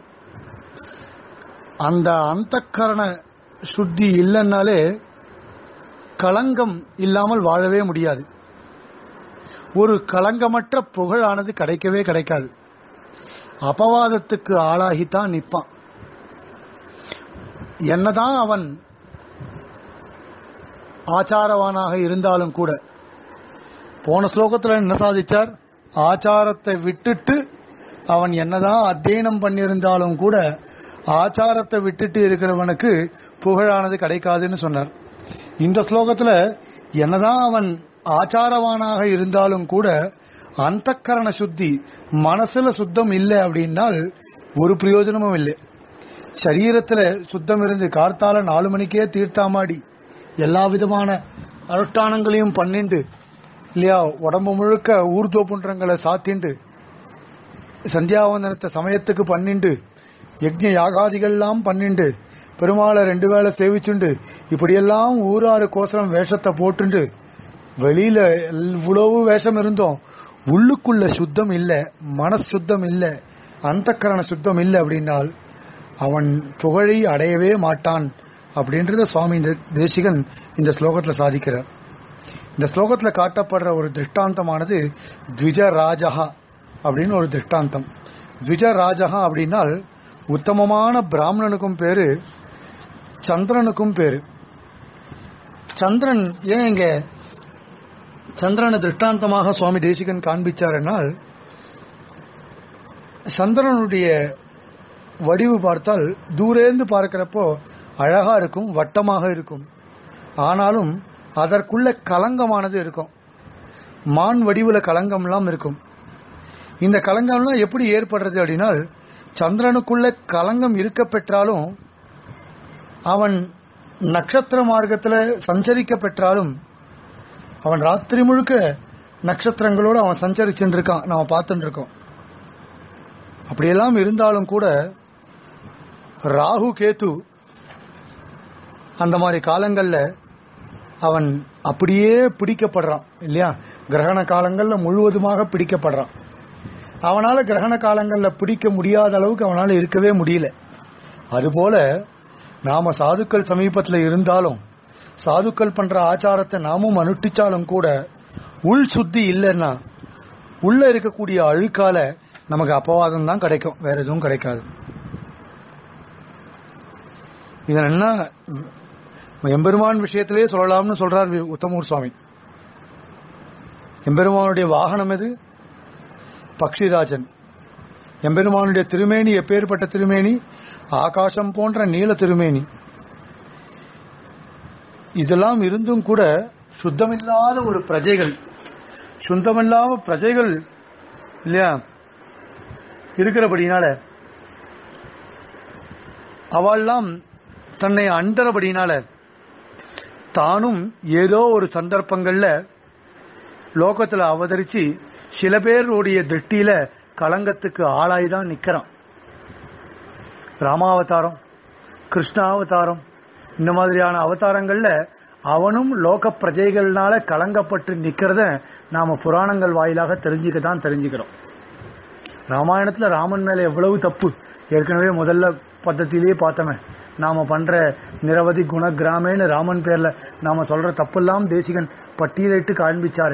அந்த அந்தக்கரண சுத்தி இல்லைன்னாலே களங்கம் இல்லாமல் வாழவே முடியாது ஒரு களங்கமற்ற புகழானது கிடைக்கவே கிடைக்காது அபவாதத்துக்கு ஆளாகித்தான் நிற்பான் என்னதான் அவன் ஆச்சாரவானாக இருந்தாலும் கூட போன ஸ்லோகத்தில் என்ன சாதிச்சார் ஆச்சாரத்தை விட்டுட்டு அவன் என்னதான் அத்தியனம் பண்ணியிருந்தாலும் கூட ஆச்சாரத்தை விட்டுட்டு இருக்கிறவனுக்கு புகழானது கிடைக்காதுன்னு சொன்னார் இந்த ஸ்லோகத்துல என்னதான் அவன் ஆச்சாரவானாக இருந்தாலும் கூட அந்தக்கரண சுத்தி மனசுல சுத்தம் இல்லை அப்படின்னால் ஒரு பிரயோஜனமும் இல்லை சரீரத்துல சுத்தம் இருந்து கார்த்தால நாலு மணிக்கே தீர்த்தாமாடி எல்லா விதமான அனுஷ்டானங்களையும் பண்ணிண்டு இல்லையா உடம்பு முழுக்க ஊர்தோப்புன்றங்களை சாத்திண்டு சந்தியாவந்தனத்தை சமயத்துக்கு பண்ணிண்டு யஜ்ஞ யாகாதிகள்லாம் பண்ணிண்டு பெருமாளை ரெண்டு வேளை சேவிச்சுண்டு இப்படியெல்லாம் ஊராறு கோசரம் வேஷத்தை போட்டுண்டு வெளியில இவ்வளவு வேஷம் இருந்தோம் உள்ளுக்குள்ள சுத்தம் இல்ல மனசு சுத்தம் இல்ல அந்தக்கரண சுத்தம் இல்லை அப்படின்னால் அவன் புகழை அடையவே மாட்டான் அப்படின்றத சுவாமி இந்த தேசிகன் இந்த ஸ்லோகத்துல சாதிக்கிறார் இந்த ஸ்லோகத்துல காட்டப்படுற ஒரு திருஷ்டாந்தமானது த்விஜ ராஜகா அப்படின்னு ஒரு திருஷ்டாந்தம் த்விஜ ராஜகா அப்படின்னால் உத்தமமான பிராமணனுக்கும் பேரு சந்திரனுக்கும் பேரு சந்திரன் ஏன் இங்க சந்திரனை திருஷ்டாந்தமாக சுவாமி தேசிகன் காண்பிச்சாருனால் சந்திரனுடைய வடிவு பார்த்தால் தூரேந்து பார்க்கிறப்போ அழகா இருக்கும் வட்டமாக இருக்கும் ஆனாலும் அதற்குள்ள கலங்கமானது இருக்கும் மான் வடிவுல கலங்கம்லாம் இருக்கும் இந்த கலங்கம்லாம் எப்படி ஏற்படுறது அப்படின்னா சந்திரனுக்குள்ள கலங்கம் இருக்க பெற்றாலும் அவன் நட்சத்திர மார்க்கத்தில் சஞ்சரிக்க பெற்றாலும் அவன் ராத்திரி முழுக்க நட்சத்திரங்களோடு அவன் சஞ்சரிச்சுட்டு இருக்கான் நாம பார்த்துட்டு இருக்கோம் அப்படியெல்லாம் இருந்தாலும் கூட ராகு கேத்து அந்த மாதிரி காலங்கள்ல அவன் அப்படியே பிடிக்கப்படுறான் இல்லையா கிரகண காலங்கள்ல முழுவதுமாக பிடிக்கப்படுறான் அவனால கிரகண காலங்கள்ல பிடிக்க முடியாத அளவுக்கு அவனால இருக்கவே முடியல அதுபோல நாம சாதுக்கள் சமீபத்தில் இருந்தாலும் சாதுக்கள் பண்ற ஆச்சாரத்தை நாமும் அனுஷ்டிச்சாலும் கூட உள் சுத்தி இல்லைன்னா உள்ள இருக்கக்கூடிய அழுக்கால நமக்கு அப்பவாதம் தான் கிடைக்கும் வேற எதுவும் கிடைக்காது இதன் என்ன எம்பெருமான் விஷயத்திலே சொல்லலாம்னு சொல்றார் வி- உத்தமூர் சுவாமி எம்பெருமானுடைய வாகனம் எது பக்ஷிராஜன் எம்பெருமானுடைய திருமேனி எப்பேற்பட்ட திருமேனி ஆகாசம் போன்ற நீல திருமேனி இதெல்லாம் இருந்தும் கூட சுத்தமில்லாத ஒரு பிரஜைகள் சுத்தமில்லாத பிரஜைகள் இல்லையா இருக்கிறபடினால அவள்லாம் தன்னை அண்டறபடினால தானும் ஏதோ ஒரு சந்தர்ப்பங்கள்ல லோகத்துல அவதரிச்சு சில பேருடைய திருஷ்டியில களங்கத்துக்கு ஆளாய் தான் நிக்கிறான் ராமாவதாரம் கிருஷ்ணாவதாரம் இந்த மாதிரியான அவதாரங்கள்ல அவனும் லோக பிரஜைகள்னால கலங்கப்பட்டு நிக்கிறத நாம புராணங்கள் வாயிலாக தெரிஞ்சுக்க தான் தெரிஞ்சுக்கிறோம் ராமாயணத்துல ராமன் மேல எவ்வளவு தப்பு ஏற்கனவே முதல்ல பத்தத்திலேயே பார்த்தோமே நாம பண்ற நிரவதி குண கிராமேன்னு ராமன் பேர்ல நாம சொல்ற தப்பெல்லாம் தேசிகன் பட்டியலிட்டு காண்பிச்சாரே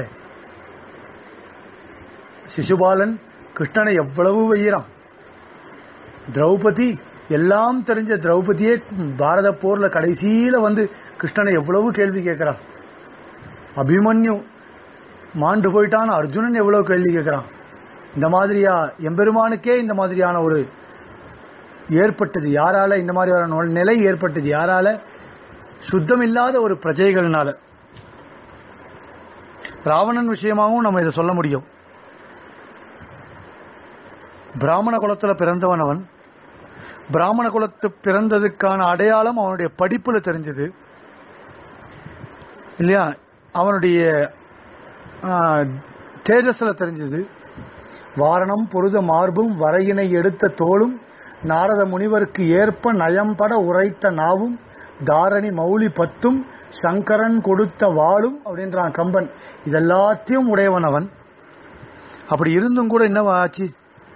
சிசுபாலன் கிருஷ்ணனை எவ்வளவு வெய்யறான் திரௌபதி எல்லாம் தெரிஞ்ச திரௌபதியே பாரத போர்ல கடைசியில வந்து கிருஷ்ணனை எவ்வளவு கேள்வி கேட்கிறான் அபிமன்யு மாண்டு போயிட்டான் அர்ஜுனன் எவ்வளவு கேள்வி கேட்கிறான் இந்த மாதிரியா எம்பெருமானுக்கே இந்த மாதிரியான ஒரு ஏற்பட்டது யாரால இந்த மாதிரியான ஒரு நிலை ஏற்பட்டது யாரால சுத்தமில்லாத ஒரு பிரஜைகள்னால ராவணன் விஷயமாகவும் நம்ம இதை சொல்ல முடியும் பிராமண குலத்துல பிறந்தவன் அவன் பிராமண குலத்து பிறந்ததுக்கான அடையாளம் அவனுடைய படிப்புல தெரிஞ்சது இல்லையா அவனுடைய ஆ, தேஜஸ்ல தெரிஞ்சது வாரணம் பொருத மார்பும் வரையினை எடுத்த தோளும் நாரத முனிவருக்கு ஏற்ப நயம்பட உரைத்த நாவும் தாரணி மௌலி பத்தும் சங்கரன் கொடுத்த வாளும் அப்படின்றான் கம்பன் இதெல்லாத்தையும் உடையவன் அவன் அப்படி இருந்தும் கூட என்னவா ஆச்சு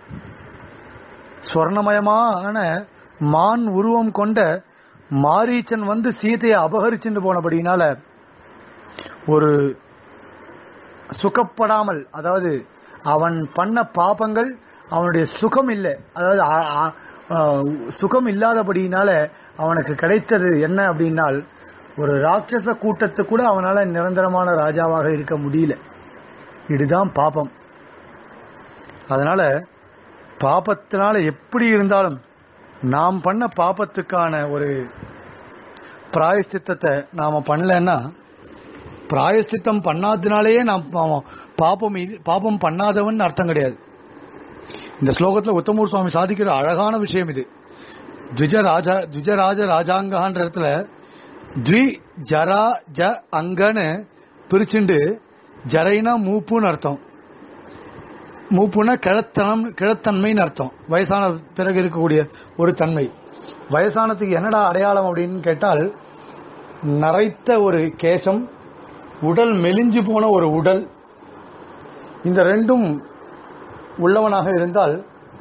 ஸ்வர்ணமயமான மான் உருவம் கொண்ட மாரீச்சன் வந்து சீதையை அபகரிச்சுட்டு போனபடினால ஒரு சுகப்படாமல் அதாவது அவன் பண்ண பாபங்கள் அவனுடைய சுகம் இல்லை அதாவது அ- அ- ஆ, சுகம் இல்லாதபடியினால அவனுக்கு கிடைத்தது என்ன அப்படின்னால் ஒரு ராட்சச கூட்டத்து கூட அவனால நிரந்தரமான ராஜாவாக இருக்க முடியல இதுதான் பாபம் அதனால பாபத்தினால எப்படி இருந்தாலும் நாம் பண்ண பாபத்துக்கான ஒரு பிராயசித்தத்தை நாம பண்ணலன்னா பிராயசித்தம் பண்ணாதனாலேயே நாம் பாவம் பாபம் இது- பாபம் பண்ணாதவன் அர்த்தம் கிடையாது இந்த ஸ்லோகத்துல உத்தமூர் சுவாமி சாதிக்கிற அழகான விஷயம் இது த்விஜ ராஜா த்விஜராஜ ராஜாங்கன்ற இடத்துல த்வி ஜரா ஜ அங்கன்னு பிரிச்சுண்டு ஜரைனா மூப்புன்னு அர்த்தம் மூப்புனா கிழத்தனம் கிழத்தன்மைன்னு அர்த்தம் வயசான பிறகு இருக்கக்கூடிய ஒரு தன்மை வயசானத்துக்கு என்னடா அடையாளம் அப்படின்னு கேட்டால் நரைத்த ஒரு கேசம் உடல் மெலிஞ்சு போன ஒரு உடல் இந்த ரெண்டும் உள்ளவனாக இருந்தால்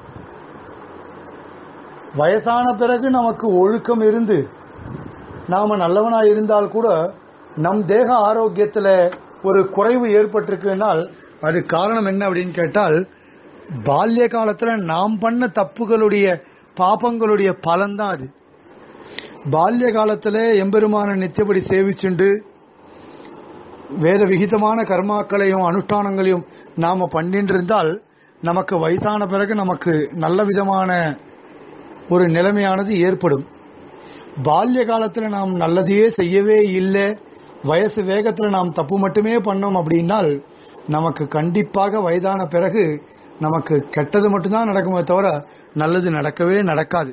வயசான பிறகு நமக்கு ஒழுக்கம் இருந்து நாம நல்லவனா இருந்தால் கூட நம் தேக ஆரோக்கியத்துல ஒரு குறைவு ஏற்பட்டிருக்குனால் அது காரணம் என்ன அப்படின்னு கேட்டால் பால்ய காலத்துல நாம் பண்ண தப்புகளுடைய பாபங்களுடைய பலன்தான் அது பால்ய காலத்துல எம்பெருமான நித்தியப்படி சேவிச்சுண்டு வேத விகிதமான கர்மாக்களையும் அனுஷ்டானங்களையும் நாம பண்ணிட்டு இருந்தால் நமக்கு வயசான பிறகு நமக்கு நல்ல விதமான ஒரு நிலைமையானது ஏற்படும் பால்ய காலத்துல நாம் நல்லதையே செய்யவே இல்லை வயசு வேகத்துல நாம் தப்பு மட்டுமே பண்ணோம் அப்படின்னால் நமக்கு கண்டிப்பாக வயதான பிறகு நமக்கு கெட்டது மட்டும்தான் நடக்குமே தவிர நல்லது நடக்கவே நடக்காது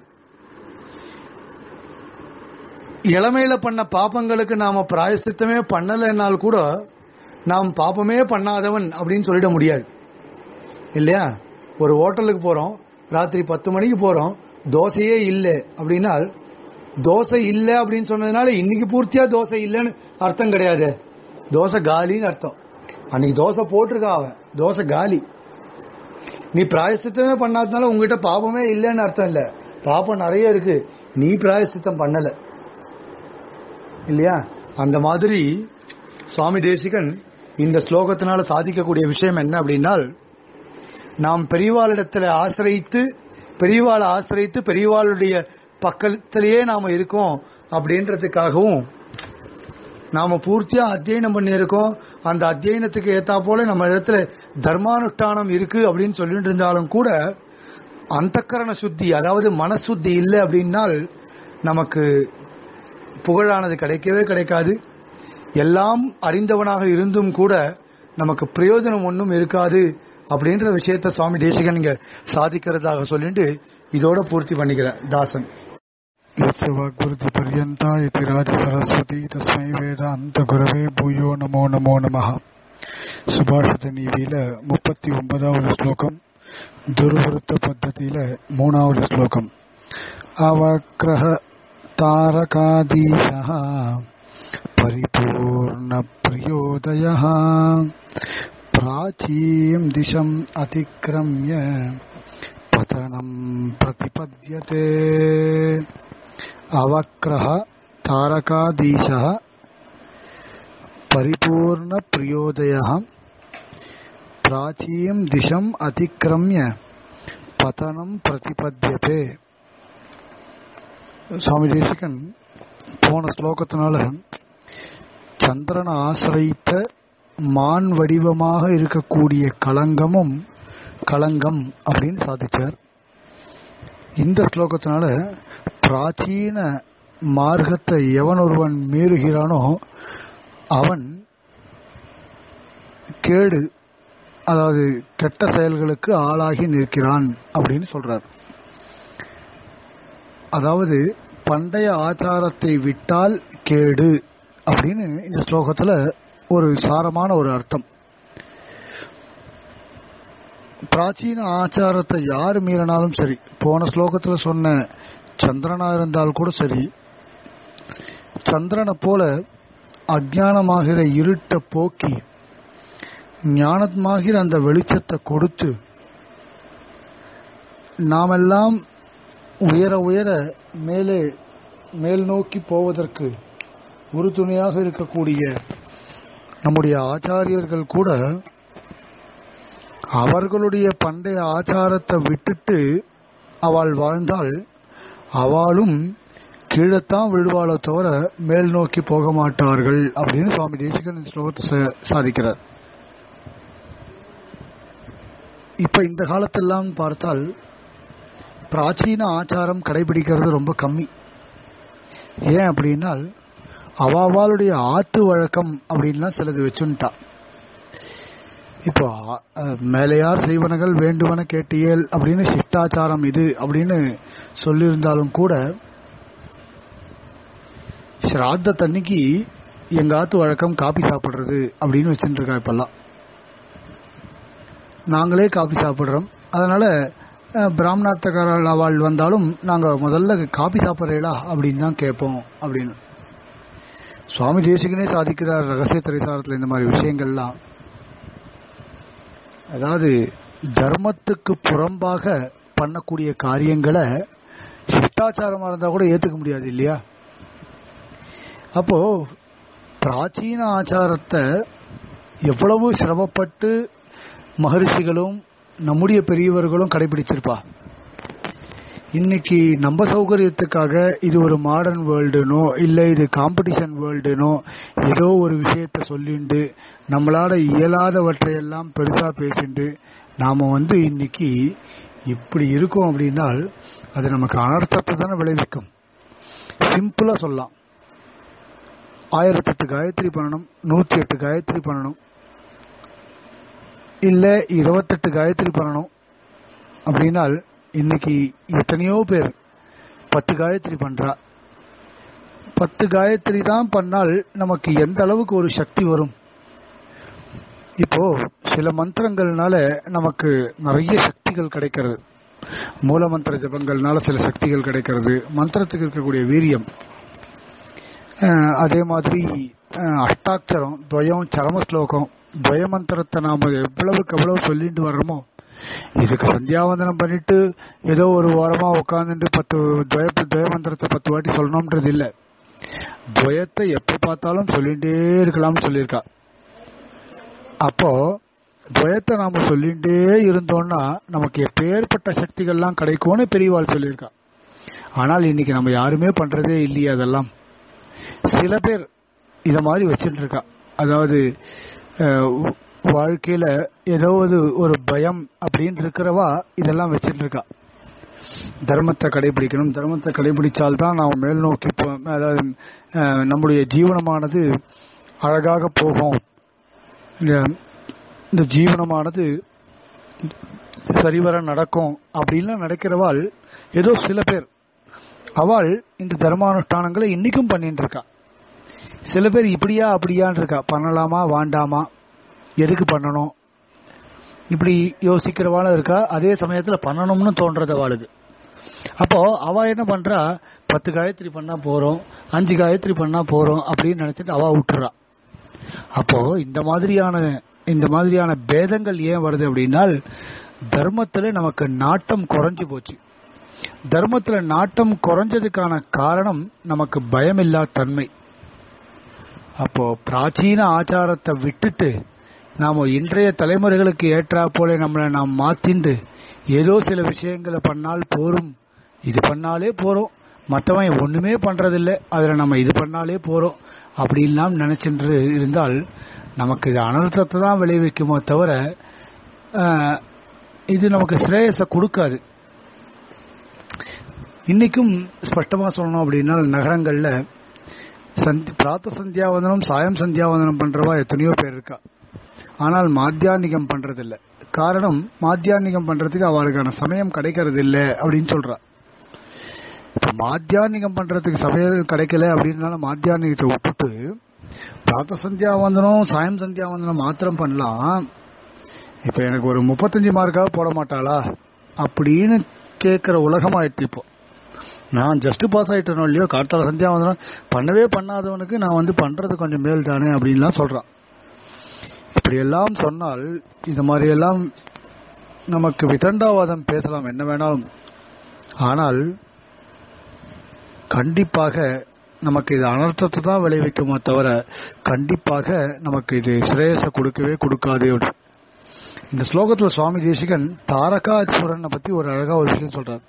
இளமையில பண்ண பாப்பங்களுக்கு நாம பிராயசித்தமே பண்ணலைன்னால் கூட நாம் பாப்பமே பண்ணாதவன் அப்படின்னு சொல்லிட முடியாது இல்லையா ஒரு ஹோட்டலுக்கு போறோம் ராத்திரி பத்து மணிக்கு போறோம் தோசையே இல்லை அப்படின்னால் தோசை இல்லை அப்படின்னு சொன்னதுனால இன்னைக்கு பூர்த்தியா தோசை இல்லைன்னு அர்த்தம் கிடையாது தோசை காலின்னு அர்த்தம் அன்னைக்கு தோசை போட்டிருக்கா அவன் தோசை காலி நீ பிராயசித்தமே பண்ணாதனால உங்ககிட்ட பாபமே இல்லைன்னு அர்த்தம் இல்ல பாபம் நிறைய இருக்கு நீ பிராயசித்தம் பண்ணல இல்லையா அந்த மாதிரி சுவாமி தேசிகன் இந்த ஸ்லோகத்தினால சாதிக்கக்கூடிய விஷயம் என்ன அப்படின்னால் நாம் பெரியவாளிடத்துல ஆசிரியித்து பெரியவாளை ஆசிரியித்து பெரியவாளுடைய பக்கத்திலேயே நாம இருக்கோம் அப்படின்றதுக்காகவும் நாம பூர்த்தியா அத்தியனம் பண்ணியிருக்கோம் அந்த அத்தியனத்துக்கு ஏத்தா போல நம்ம இடத்துல தர்மானுஷ்டானம் இருக்கு அப்படின்னு சொல்லிட்டு இருந்தாலும் கூட அந்தக்கரண சுத்தி அதாவது மனசுத்தி இல்லை அப்படின்னால் நமக்கு புகழானது கிடைக்கவே கிடைக்காது எல்லாம் அறிந்தவனாக இருந்தும் கூட நமக்கு பிரயோஜனம் ஒன்றும் இருக்காது அப்படின்ற விஷயத்த சுவாமி தேசிகன் இங்க சாதிக்கிறதாக சொல்லிட்டு இதோட பூர்த்தி பண்ணிக்கிறேன் தாசன் यस्य वाग्वृत्ति पर्यन्ता इति राजसरस्वती तस्मै வேதாந்த குரவே பூயோ நமோ நமோ நமः சுபாஷித நீதியில முப்பத்தி ஒன்பதாவது ஸ்லோகம் துருவருத்த பத்ததியில மூணாவது ஸ்லோகம் அவக்ரஹ தாரகாதீசः பரிபூர்ண பிரியோதயः प्राचीं दिशम् अतिक्रम्य पतनम् प्रतिपद्यते अवक्रः तारकाधीशः परिपूर्णप्रियोदयः प्राचीं दिशम् अतिक्रम्य पतनम् प्रतिपद्यते சுவாமி தேசிகன் போன ஸ்லோகத்தினால சந்திரனை ஆசிரித்த மான் வடிவமாக இருக்கக்கூடிய களங்கமும் களங்கம் அப்படின்னு சாதிச்சார் இந்த ஸ்லோகத்தினால பிராச்சீன மார்க்கத்தை எவன் ஒருவன் மீறுகிறானோ அவன் கேடு அதாவது கெட்ட செயல்களுக்கு ஆளாகி நிற்கிறான் அப்படின்னு சொல்றார் அதாவது பண்டைய ஆச்சாரத்தை விட்டால் கேடு அப்படின்னு இந்த ஸ்லோகத்துல ஒரு சாரமான ஒரு அர்த்தம் பிராச்சீன ஆச்சாரத்தை யார் மீறினாலும் சரி போன ஸ்லோகத்துல சொன்ன சந்திரனா இருந்தால் கூட சரி சந்திரனை போல அஜானமாகிற இருட்டை போக்கி ஞானமாகிற அந்த வெளிச்சத்தை கொடுத்து நாமெல்லாம் உயர உயர மேலே மேல் நோக்கி போவதற்கு உறுதுணையாக இருக்கக்கூடிய நம்முடைய ஆச்சாரியர்கள் கூட அவர்களுடைய பண்டைய ஆச்சாரத்தை விட்டுட்டு அவள் வாழ்ந்தால் அவளும் கீழத்தான் விழுவாளோ தவிர மேல் நோக்கி போக மாட்டார்கள் அப்படின்னு சுவாமி தேசிகன் இந்த ஸ்லோகத்தை சா- சாதிக்கிறார் இப்ப இந்த காலத்தெல்லாம் பார்த்தால் பிராச்சீன ஆச்சாரம் கடைபிடிக்கிறது ரொம்ப கம்மி ஏன் அப்படின்னால் அவாவாளுடைய ஆத்து வழக்கம் அப்படின்லாம் சிலது வச்சுட்டா இப்போ அஹ், மேலையார் செய்வனகள் வேண்டுவன கேட்டியல் அப்படின்னு சிஷ்டாச்சாரம் இது அப்படின்னு சொல்லியிருந்தாலும் கூட ஸ்ராத்த தண்ணிக்கு எங்க ஆத்து வழக்கம் காபி சாப்பிடுறது அப்படின்னு வச்சுட்டு இருக்கா இப்பெல்லாம் நாங்களே காபி சாப்பிடுறோம் அதனால அஹ், பிராமணார்த்தக்காரர்கள் அவள் வந்தாலும் நாங்க முதல்ல காபி சாப்பிட்றீங்களா அப்படின்னு தான் கேட்போம் அப்படின்னு சுவாமி தேசிகனே சாதிக்கிறார் ரகசிய திரைசாரத்தில் இந்த மாதிரி விஷயங்கள்லாம் அதாவது தர்மத்துக்கு புறம்பாக பண்ணக்கூடிய காரியங்களை சிஷ்டாச்சாரமா இருந்தா கூட ஏத்துக்க முடியாது இல்லையா அப்போ பிராச்சீன ஆச்சாரத்தை எவ்வளவு சிரமப்பட்டு மகரிஷிகளும் நம்முடைய பெரியவர்களும் கடைபிடிச்சிருப்பா இன்னைக்கு நம்ம சௌகரியத்துக்காக இது ஒரு மாடர்ன் வேர்ல்டுனோ இல்லை இது காம்படிஷன் வேர்ல்டுனோ ஏதோ ஒரு விஷயத்த சொல்லிண்டு நம்மளால இயலாதவற்றையெல்லாம் பெருசா பேசிண்டு நாம வந்து இன்னைக்கு இப்படி இருக்கோம் அப்படின்னால் அது நமக்கு அனர்த்தத்தை தானே விளைவிக்கும் சிம்பிளா சொல்லலாம் ஆயிரத்தி எட்டு காயத்ரி பண்ணணும் நூத்தி எட்டு காயத்ரி பண்ணணும் இல்ல இருபத்தெட்டு காயத்ரி பண்ணணும் அப்படின்னால் இன்னைக்கு எத்தனையோ பேர் பத்து காயத்ரி பண்றா பத்து காயத்ரி தான் பண்ணால் நமக்கு எந்த அளவுக்கு ஒரு சக்தி வரும் இப்போ சில மந்திரங்கள்னால நமக்கு நிறைய சக்திகள் கிடைக்கிறது மூல மந்திர ஜபங்கள்னால சில சக்திகள் கிடைக்கிறது மந்திரத்துக்கு இருக்கக்கூடிய வீரியம் அஹ், அதே மாதிரி அஹ், அஷ்டாட்சரம் துவயம் சரம ஸ்லோகம் துவய மந்திரத்தை நாம எவ்வளவுக்கு எவ்வளவு சொல்லிட்டு வர்றோமோ இதுக்கு சந்தியாவந்தனம் பண்ணிட்டு ஏதோ ஒரு வாரமா உட்காந்துட்டு பத்து துவய துவய மந்திரத்தை பத்து வாட்டி சொல்லணும்ன்றது இல்ல துவயத்தை எப்ப பார்த்தாலும் சொல்லிட்டே இருக்கலாம்னு சொல்லியிருக்கா அப்போ துவயத்தை நாம சொல்லிட்டே இருந்தோம்னா நமக்கு எப்பேற்பட்ட சக்திகள்லாம் கிடைக்கும்னு பெரியவாள் சொல்லியிருக்கா ஆனால் இன்னைக்கு நம்ம யாருமே பண்றதே இல்லையே அதெல்லாம் சில பேர் இத மாதிரி வச்சுட்டு இருக்கா அதாவது அஹ், வாழ்க்கையில ஏதோ ஒரு ஒரு பயம் அப்படின்னு இருக்கிறவா இதெல்லாம் வச்சுட்டு இருக்கா தர்மத்தை கடைபிடிக்கணும் தர்மத்தை கடைபிடிச்சால்தான் நாம் மேல் நோக்கி போ- அதாவது அஹ், நம்முடைய ஜீவனமானது அழகாக போகும் இந்த- இந்த ஜீவனமானது சரிவர நடக்கும் அப்படின்லாம் நடக்கிறவாள் ஏதோ சில பேர் அவள் இந்த தர்மானுஷ்டானங்களை இன்னைக்கும் பண்ணிட்டு இருக்கா சில பேர் இப்படியா அப்படியான்னு இருக்கா பண்ணலாமா வேண்டாமா எதுக்கு பண்ணணும் இப்படி யோசிக்கிறவாளும் இருக்கா அதே சமயத்துல பண்ணணும்னு தோன்றது அவளுக்கு அப்போ அவ என்ன பண்றா பத்து காயத்ரி பண்ணா போறோம் அஞ்சு காயத்ரி பண்ணா போறோம் அப்படின்னு நினைச்சிட்டு அவ விட்டுறா அப்போ இந்த மாதிரியான இந்த மாதிரியான பேதங்கள் ஏன் வருது அப்படின்னால் தர்மத்துல நமக்கு நாட்டம் குறைஞ்சு போச்சு தர்மத்துல நாட்டம் குறைஞ்சதுக்கான காரணம் நமக்கு பயமில்லா தன்மை அப்போ பிராச்சீன ஆச்சாரத்தை விட்டுட்டு நாம இன்றைய தலைமுறைகளுக்கு ஏற்றா போல நம்மளை நாம் மாத்திண்டு ஏதோ சில விஷயங்களை பண்ணால் போரும் இது பண்ணாலே போறோம் மற்றவன் ஒண்ணுமே பண்றதில்லை அதுல நம்ம இது பண்ணாலே போறோம் அப்படின்லாம் நினைச்சின்று இருந்தால் நமக்கு இது அனர்த்தத்தை தான் விளைவிக்குமோ தவிர ஆஹ், இது நமக்கு ஸ்ரேயஸை கொடுக்காது இன்னைக்கும் ஸ்பஷ்டமா சொல்லணும் அப்படின்னா நகரங்கள்ல சந்தி பிராத்த சந்தியாவந்தனம் சாயம் சந்தியாவந்தனம் பண்றவா எத்தனையோ பேர் இருக்கா ஆனால் மாத்தியானிகம் பண்றது இல்ல காரணம் மாத்தியானிகம் பண்றதுக்கு அவளுக்கான சமயம் கிடைக்கிறது இல்ல அப்படின்னு சொல்றா இப்ப மாத்தியானிகம் பண்றதுக்கு சமயம் கிடைக்கல அப்படின்னால மாத்தியானிகத்தை விட்டுட்டு பிராத்த சந்தியாவந்தனம் சாயம் சந்தியாவந்தனம் மாத்திரம் பண்ணலாம் இப்ப எனக்கு ஒரு முப்பத்தஞ்சு மார்க்காக போட மாட்டாளா அப்படின்னு கேட்கிற உலகம் ஆயிடுச்சு இப்போ நான் ஜஸ்ட் பாஸ் ஆயிட்டனோ இல்லையோ காட்டால சந்தியாவந்தனம் பண்ணவே பண்ணாதவனுக்கு நான் வந்து பண்றது கொஞ்சம் மேல் தானே அப்படின்லாம் சொல்றான் இப்படி எல்லாம் சொன்னால் இந்த மாதிரி எல்லாம் நமக்கு விதண்டாவாதம் பேசலாம் என்ன வேணாலும் ஆனால் கண்டிப்பாக நமக்கு இது அனர்த்தத்தை தான் விளைவிக்குமோ தவிர கண்டிப்பாக நமக்கு இது ஸ்ரேயஸை கொடுக்கவே கொடுக்காது அப்படி. இந்த ஸ்லோகத்துல சுவாமி தேசிகன் தாரகாசுரனை பத்தி ஒரு அழகா ஒரு விஷயம் சொல்றார்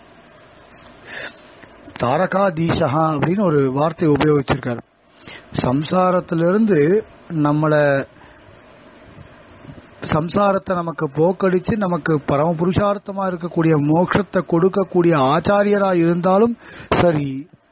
தாரகாதீசகா அப்படின்னு ஒரு வார்த்தையை உபயோகிச்சிருக்காரு சம்சாரத்திலிருந்து நம்மளை சம்சாரத்தை நமக்கு போக்கடிச்சு நமக்கு பரம புருஷார்த்தமா இருக்கக்கூடிய மோட்சத்தை கொடுக்கக்கூடிய ஆச்சாரியரா இருந்தாலும் சரி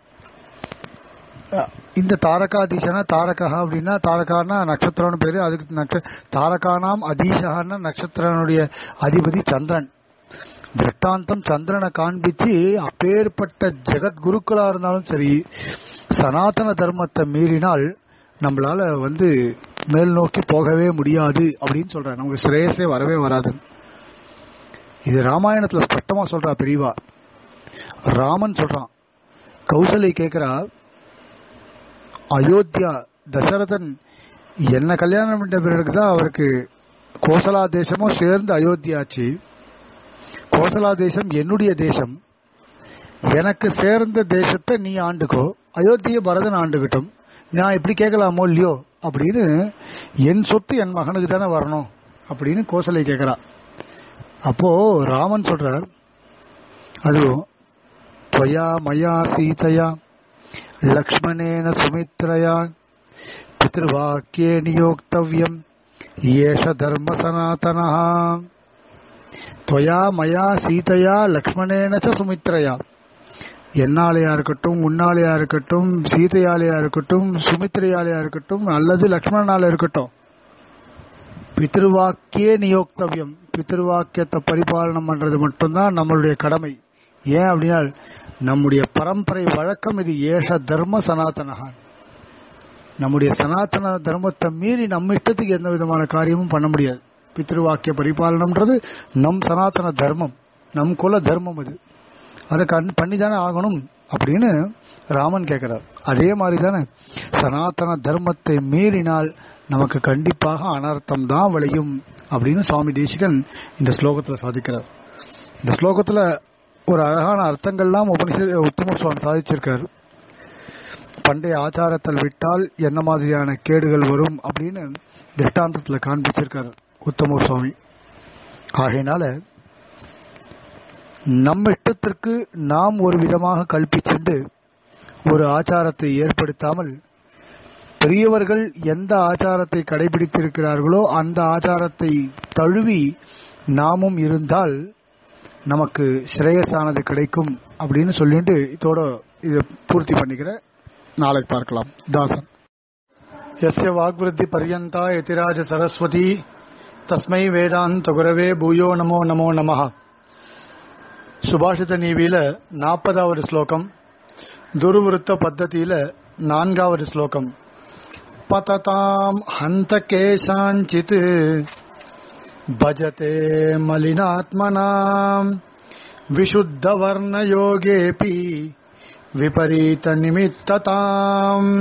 அஹ் இந்த தாரகாதீசனா தாரகா அப்படின்னா தாரகானா நட்சத்திரம்னு பேரு அதுக்கு நட்ச தாரகானாம் அதீசகான்னா நட்சத்திரனுடைய அதிபதி சந்திரன் திருஷ்டாந்தம் சந்திரனை காண்பிச்சு அப்பேற்பட்ட ஜெகத் குருக்களா இருந்தாலும் சரி சனாதன தர்மத்தை மீறினால் நம்மளால வந்து மேல் நோக்கி போகவே முடியாது அப்படின்னு சொல்ற நமக்கு சிரேயஸே வரவே வராது இது ராமாயணத்துல ஸ்பஷ்டமா சொல்றா பெரியவா ராமன் சொல்றான் கௌசலை கேக்குறா அயோத்தியா தசரதன் என்ன கல்யாணம் பண்ண பிறகுதான் அவருக்கு கோசலா தேசமும் சேர்ந்து அயோத்தியாச்சு கோசலா தேசம் என்னுடைய தேசம் எனக்கு சேர்ந்த தேசத்தை நீ ஆண்டுக்கோ அயோத்திய பரதன் ஆண்டுகிட்டும் நான் இப்படி கேட்கலாமோ இல்லையோ அப்படின்னு என் சொத்து என் மகனுக்கு தானே வரணும் அப்படின்னு கோசலை கேட்கிறா அப்போ ராமன் சொல்றார் அதுவும் त्वया मया सीतया लक्ष्मणेन सुमित्रया पितृवाक्ये नियोक्तव्यम् एष धर्मसनातनः त्वया मया सीतया லக்ஷ்மணேன ச சுமித்ரயா என்னாலையா இருக்கட்டும் உன்னாலையா இருக்கட்டும் சீதையாலையா இருக்கட்டும் சுமித்ரையாலையா இருக்கட்டும் அல்லது லக்ஷ்மணனால இருக்கட்டும் பித்ருவாக்கியே நியோக்தவியம் பித்ருவாக்கியத்தை பரிபாலனம் பண்றது மட்டும்தான் நம்மளுடைய கடமை ஏன் அப்படின்னா நம்முடைய பரம்பரை வழக்கம் இது ஏஷ தர்ம சனாதனகான் நம்முடைய சனாதன தர்மத்தை மீறி நம்ம இஷ்டத்துக்கு எந்த விதமான காரியமும் பண்ண முடியாது பித்ருவாக்கிய பரிபாலனம்ன்றது நம் சனாதன தர்மம் நம் குல தர்மம் அது அதை கண் பண்ணி தானே ஆகணும் அப்படின்னு ராமன் கேட்கிறார் அதே மாதிரி தானே சனாதன தர்மத்தை மீறினால் நமக்கு கண்டிப்பாக அனர்த்தம் தான் விளையும் அப்படின்னு சுவாமி தேசிகன் இந்த ஸ்லோகத்தில் சாதிக்கிறார் இந்த ஸ்லோகத்தில் ஒரு அழகான அர்த்தங்கள்லாம் உபனிஷ உத்தம சுவாமி சாதிச்சிருக்காரு பண்டைய ஆச்சாரத்தில் விட்டால் என்ன மாதிரியான கேடுகள் வரும் அப்படின்னு திருஷ்டாந்தத்தில் காண்பிச்சிருக்காரு உத்தம சுவாமி ஆகையினால நம்ம இஷ்டத்திற்கு நாம் ஒரு விதமாக கல்பிச்சுண்டு ஒரு ஆச்சாரத்தை ஏற்படுத்தாமல் பெரியவர்கள் எந்த ஆச்சாரத்தை கடைபிடித்திருக்கிறார்களோ அந்த ஆச்சாரத்தை தழுவி நாமும் இருந்தால் நமக்கு ஸ்ரேயஸானது கிடைக்கும் அப்படின்னு சொல்லிட்டு இதோட இதை பூர்த்தி பண்ணிக்கிறேன் நாளை பார்க்கலாம் தாசன் यस्य वाग्वृद्धि पर्यन्ता यतिराज सरस्वती தஸ்மை வேதாந்த குரவே பூயோ நமோ நமோ நமஹ சுபாஷித நீவியில நாற்பதாவது ஸ்லோகம் துருவிருத்த பத்ததியில நான்காவது ஸ்லோகம் பததாம் ஹந்த கேசாஞ்சித் பஜதே மலினாத்மனாம் விசுத்த வர்ண யோகேபி விபரீத நிமித்ததாம்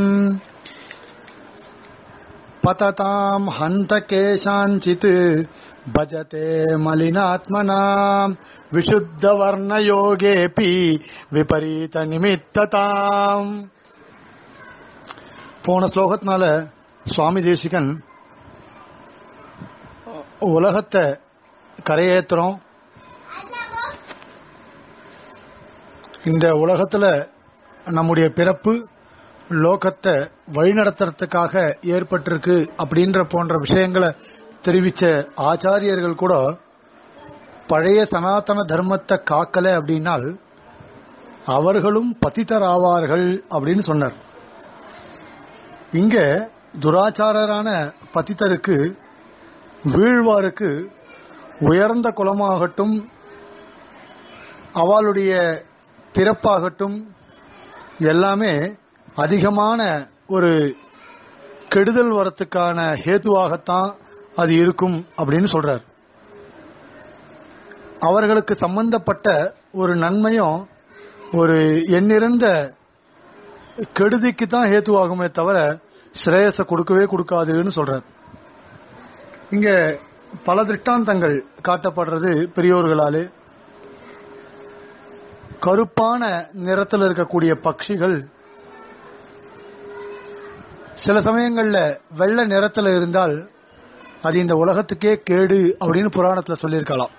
पतताम् हन्त केषाञ्चित् भजते मलिनात्मनाम् विशुद्धवर्णयोगेऽपि விபரீதநிமித்ததாம் போன ஸ்லோகத்தினால சுவாமி தேசிகன் உலகத்தை கரையேற்றுறோம் இந்த உலகத்துல நம்முடைய பிறப்பு லோகத்தை வழிநடத்துறதுக்காக ஏற்பட்டிருக்கு அப்படின்ற போன்ற விஷயங்களை தெரிவிச்ச ஆச்சாரியர்கள் கூட பழைய சனாதன தர்மத்தை காக்கல அப்படின்னால் அவர்களும் பதிதராவார்கள் அப்படின்னு சொன்னார் இங்க துராச்சாரரான பதித்தருக்கு வீழ்வாருக்கு உயர்ந்த குலமாகட்டும் அவளுடைய பிறப்பாகட்டும் எல்லாமே அதிகமான ஒரு கெடுதல் வரத்துக்கான ஹேதுவாகத்தான் அது இருக்கும் அப்படின்னு சொல்றார் அவர்களுக்கு சம்பந்தப்பட்ட ஒரு நன்மையும் ஒரு எண்ணிறந்த கெடுதிக்கு தான் ஹேத்துவாகுமே தவிர ஸ்ரேயஸை கொடுக்கவே கொடுக்காதுன்னு சொல்றார் இங்க பல திருஷ்டாந்தங்கள் காட்டப்படுறது பெரியோர்களாலே கருப்பான நிறத்தில் இருக்கக்கூடிய பட்சிகள் சில சமயங்கள்ல வெள்ளை நிறத்துல இருந்தால் அது இந்த உலகத்துக்கே கேடு அப்படின்னு புராணத்துல சொல்லியிருக்கலாம்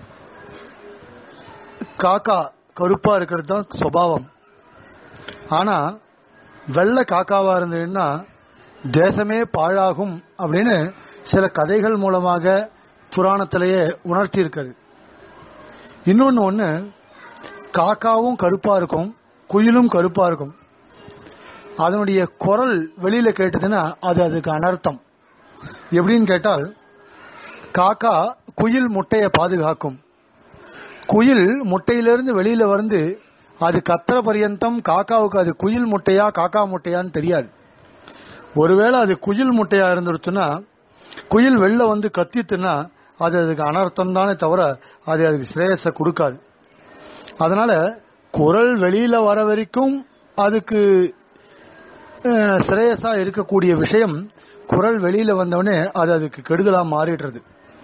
காக்கா கருப்பா இருக்கிறது தான் சுபாவம் ஆனா வெள்ளை காக்காவா இருந்ததுன்னா தேசமே பாழாகும் அப்படின்னு சில கதைகள் மூலமாக புராணத்திலேயே உணர்த்தி இருக்குது இன்னொன்னு ஒண்ணு காக்காவும் கருப்பா இருக்கும் குயிலும் கருப்பா இருக்கும் அதனுடைய குரல் வெளியில கேட்டதுன்னா அது அதுக்கு அனர்த்தம் எப்படின்னு கேட்டால் காக்கா குயில் முட்டையை பாதுகாக்கும் குயில் முட்டையிலிருந்து வெளியில வந்து அது கத்திர பரியந்தம் காக்காவுக்கு அது குயில் முட்டையா காக்கா முட்டையான்னு தெரியாது ஒருவேளை அது குயில் முட்டையா இருந்துருச்சுன்னா குயில் வெளில வந்து கத்தித்துன்னா அது அதுக்கு அனர்த்தம் தானே தவிர அது அதுக்கு ஸ்ரேயஸை கொடுக்காது அதனால குரல் வெளியில வர வரைக்கும் அதுக்கு அஹ், ஸ்ரேயஸா இருக்கக்கூடிய விஷயம் குரல் வெளியில வந்தவொடனே அது அதுக்கு கெடுதலா மாறிடுறது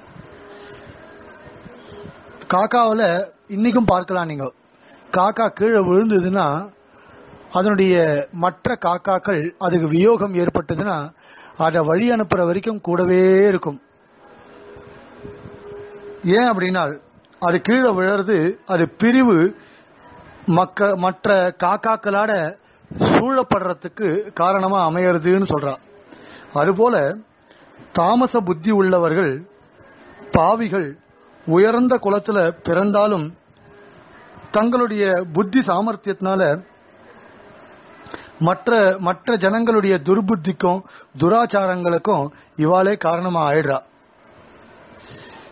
காக்காவில் இன்னைக்கும் பார்க்கலாம் நீங்க காக்கா கீழே விழுந்ததுன்னா அதனுடைய மற்ற காக்காக்கள் அதுக்கு வியோகம் ஏற்பட்டதுன்னா அதை வழி அனுப்புற வரைக்கும் கூடவே இருக்கும் ஏன் அப்படின்னா அது கீழே விழறது அது பிரிவு மக்க மற்ற காக்காக்களாட சூழப்படுறதுக்கு காரணமா அமையறதுன்னு சொல்றா அதுபோல தாமச புத்தி உள்ளவர்கள் பாவிகள் உயர்ந்த குலத்துல பிறந்தாலும் தங்களுடைய புத்தி சாமர்த்தியத்தினால மற்ற மற்ற ஜனங்களுடைய துர்புத்திக்கும் துராச்சாரங்களுக்கும் இவாளே காரணமா ஆயிடுறா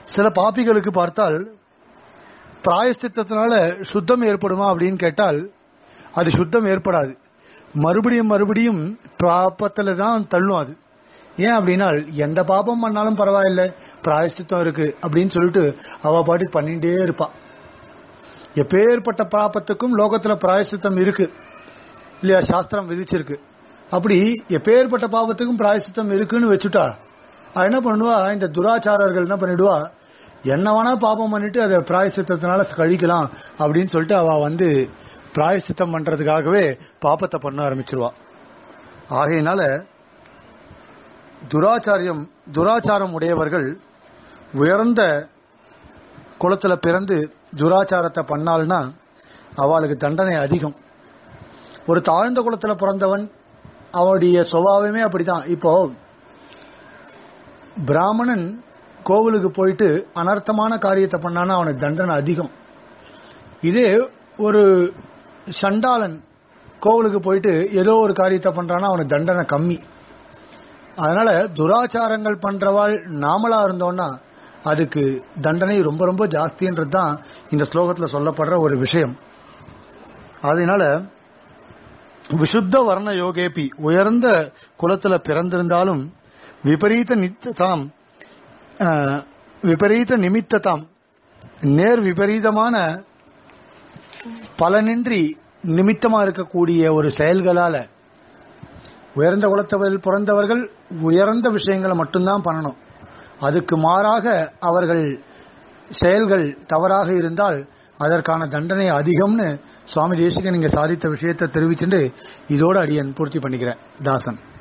சில பாப்பிகளுக்கு பார்த்தால் பிராயஷ்சித்தத்தினால சுத்தம் ஏற்படுமா அப்படின்னு கேட்டால் அது சுத்தம் ஏற்படாது மறுபடியும் மறுபடியும் பாப்பத்துல தான் தள்ளும் அது ஏன் அப்படின்னா எந்த பாப்பம் பண்ணாலும் பரவாயில்ல பிராயஷ்சித்தம் இருக்கு அப்படின்னு சொல்லிட்டு அவ பாட்டுக்கு பண்ணிட்டே இருப்பா எப்பேற்பட்ட பாப்பத்துக்கும் லோகத்துல பிராயசித்தம் இருக்கு இல்லையா சாஸ்திரம் விதிச்சிருக்கு அப்படி எப்பேற்பட்ட பாவத்துக்கும் பிராயசித்தம் இருக்குன்னு வச்சுட்டா அவ என்ன பண்ணுவா இந்த துராச்சாரர்கள் என்ன பண்ணிடுவா என்ன வேணா பாபம் பண்ணிட்டு அதை பிராயசித்தத்தினால கழிக்கலாம் அப்படின்னு சொல்லிட்டு அவ வந்து பிராயசித்தம் பண்றதுக்காகவே பாப்பத்தை பண்ண ஆரம்பிச்சிருவா ஆகையினால துராச்சாரியம் துராச்சாரம் உடையவர்கள் உயர்ந்த குளத்துல பிறந்து துராச்சாரத்தை பண்ணால்னா அவளுக்கு தண்டனை அதிகம் ஒரு தாழ்ந்த குளத்துல பிறந்தவன் அவனுடைய சுபாவமே அப்படிதான் இப்போ பிராமணன் கோவிலுக்கு போயிட்டு அனர்த்தமான காரியத்தை பண்ணானா அவனுக்கு தண்டனை அதிகம் இதே ஒரு சண்டாளன் கோவிலுக்கு போயிட்டு ஏதோ ஒரு காரியத்தை பண்றானா அவனுக்கு தண்டனை கம்மி அதனால துராச்சாரங்கள் பண்றவாள் நாமளா இருந்தோம்னா அதுக்கு தண்டனை ரொம்ப ரொம்ப ஜாஸ்தின்றது தான் இந்த ஸ்லோகத்தில் சொல்லப்படுற ஒரு விஷயம் அதனால விசுத்த வர்ண யோகேபி உயர்ந்த குலத்துல பிறந்திருந்தாலும் விபரீத நித்ததாம் அஹ், விபரீத நிமித்ததாம் நேர் விபரீதமான பலனின்றி நிமித்தமா இருக்கக்கூடிய ஒரு செயல்களால உயர்ந்த குலத்தவரில் பிறந்தவர்கள் உயர்ந்த விஷயங்களை மட்டும்தான் பண்ணணும் அதுக்கு மாறாக அவர்கள் செயல்கள் தவறாக இருந்தால் அதற்கான தண்டனை அதிகம்னு சுவாமி தேசிகன் இங்க சாதித்த விஷயத்தை தெரிவிச்சுட்டு இதோட அடியன் பூர்த்தி பண்ணிக்கிறேன் தாசன்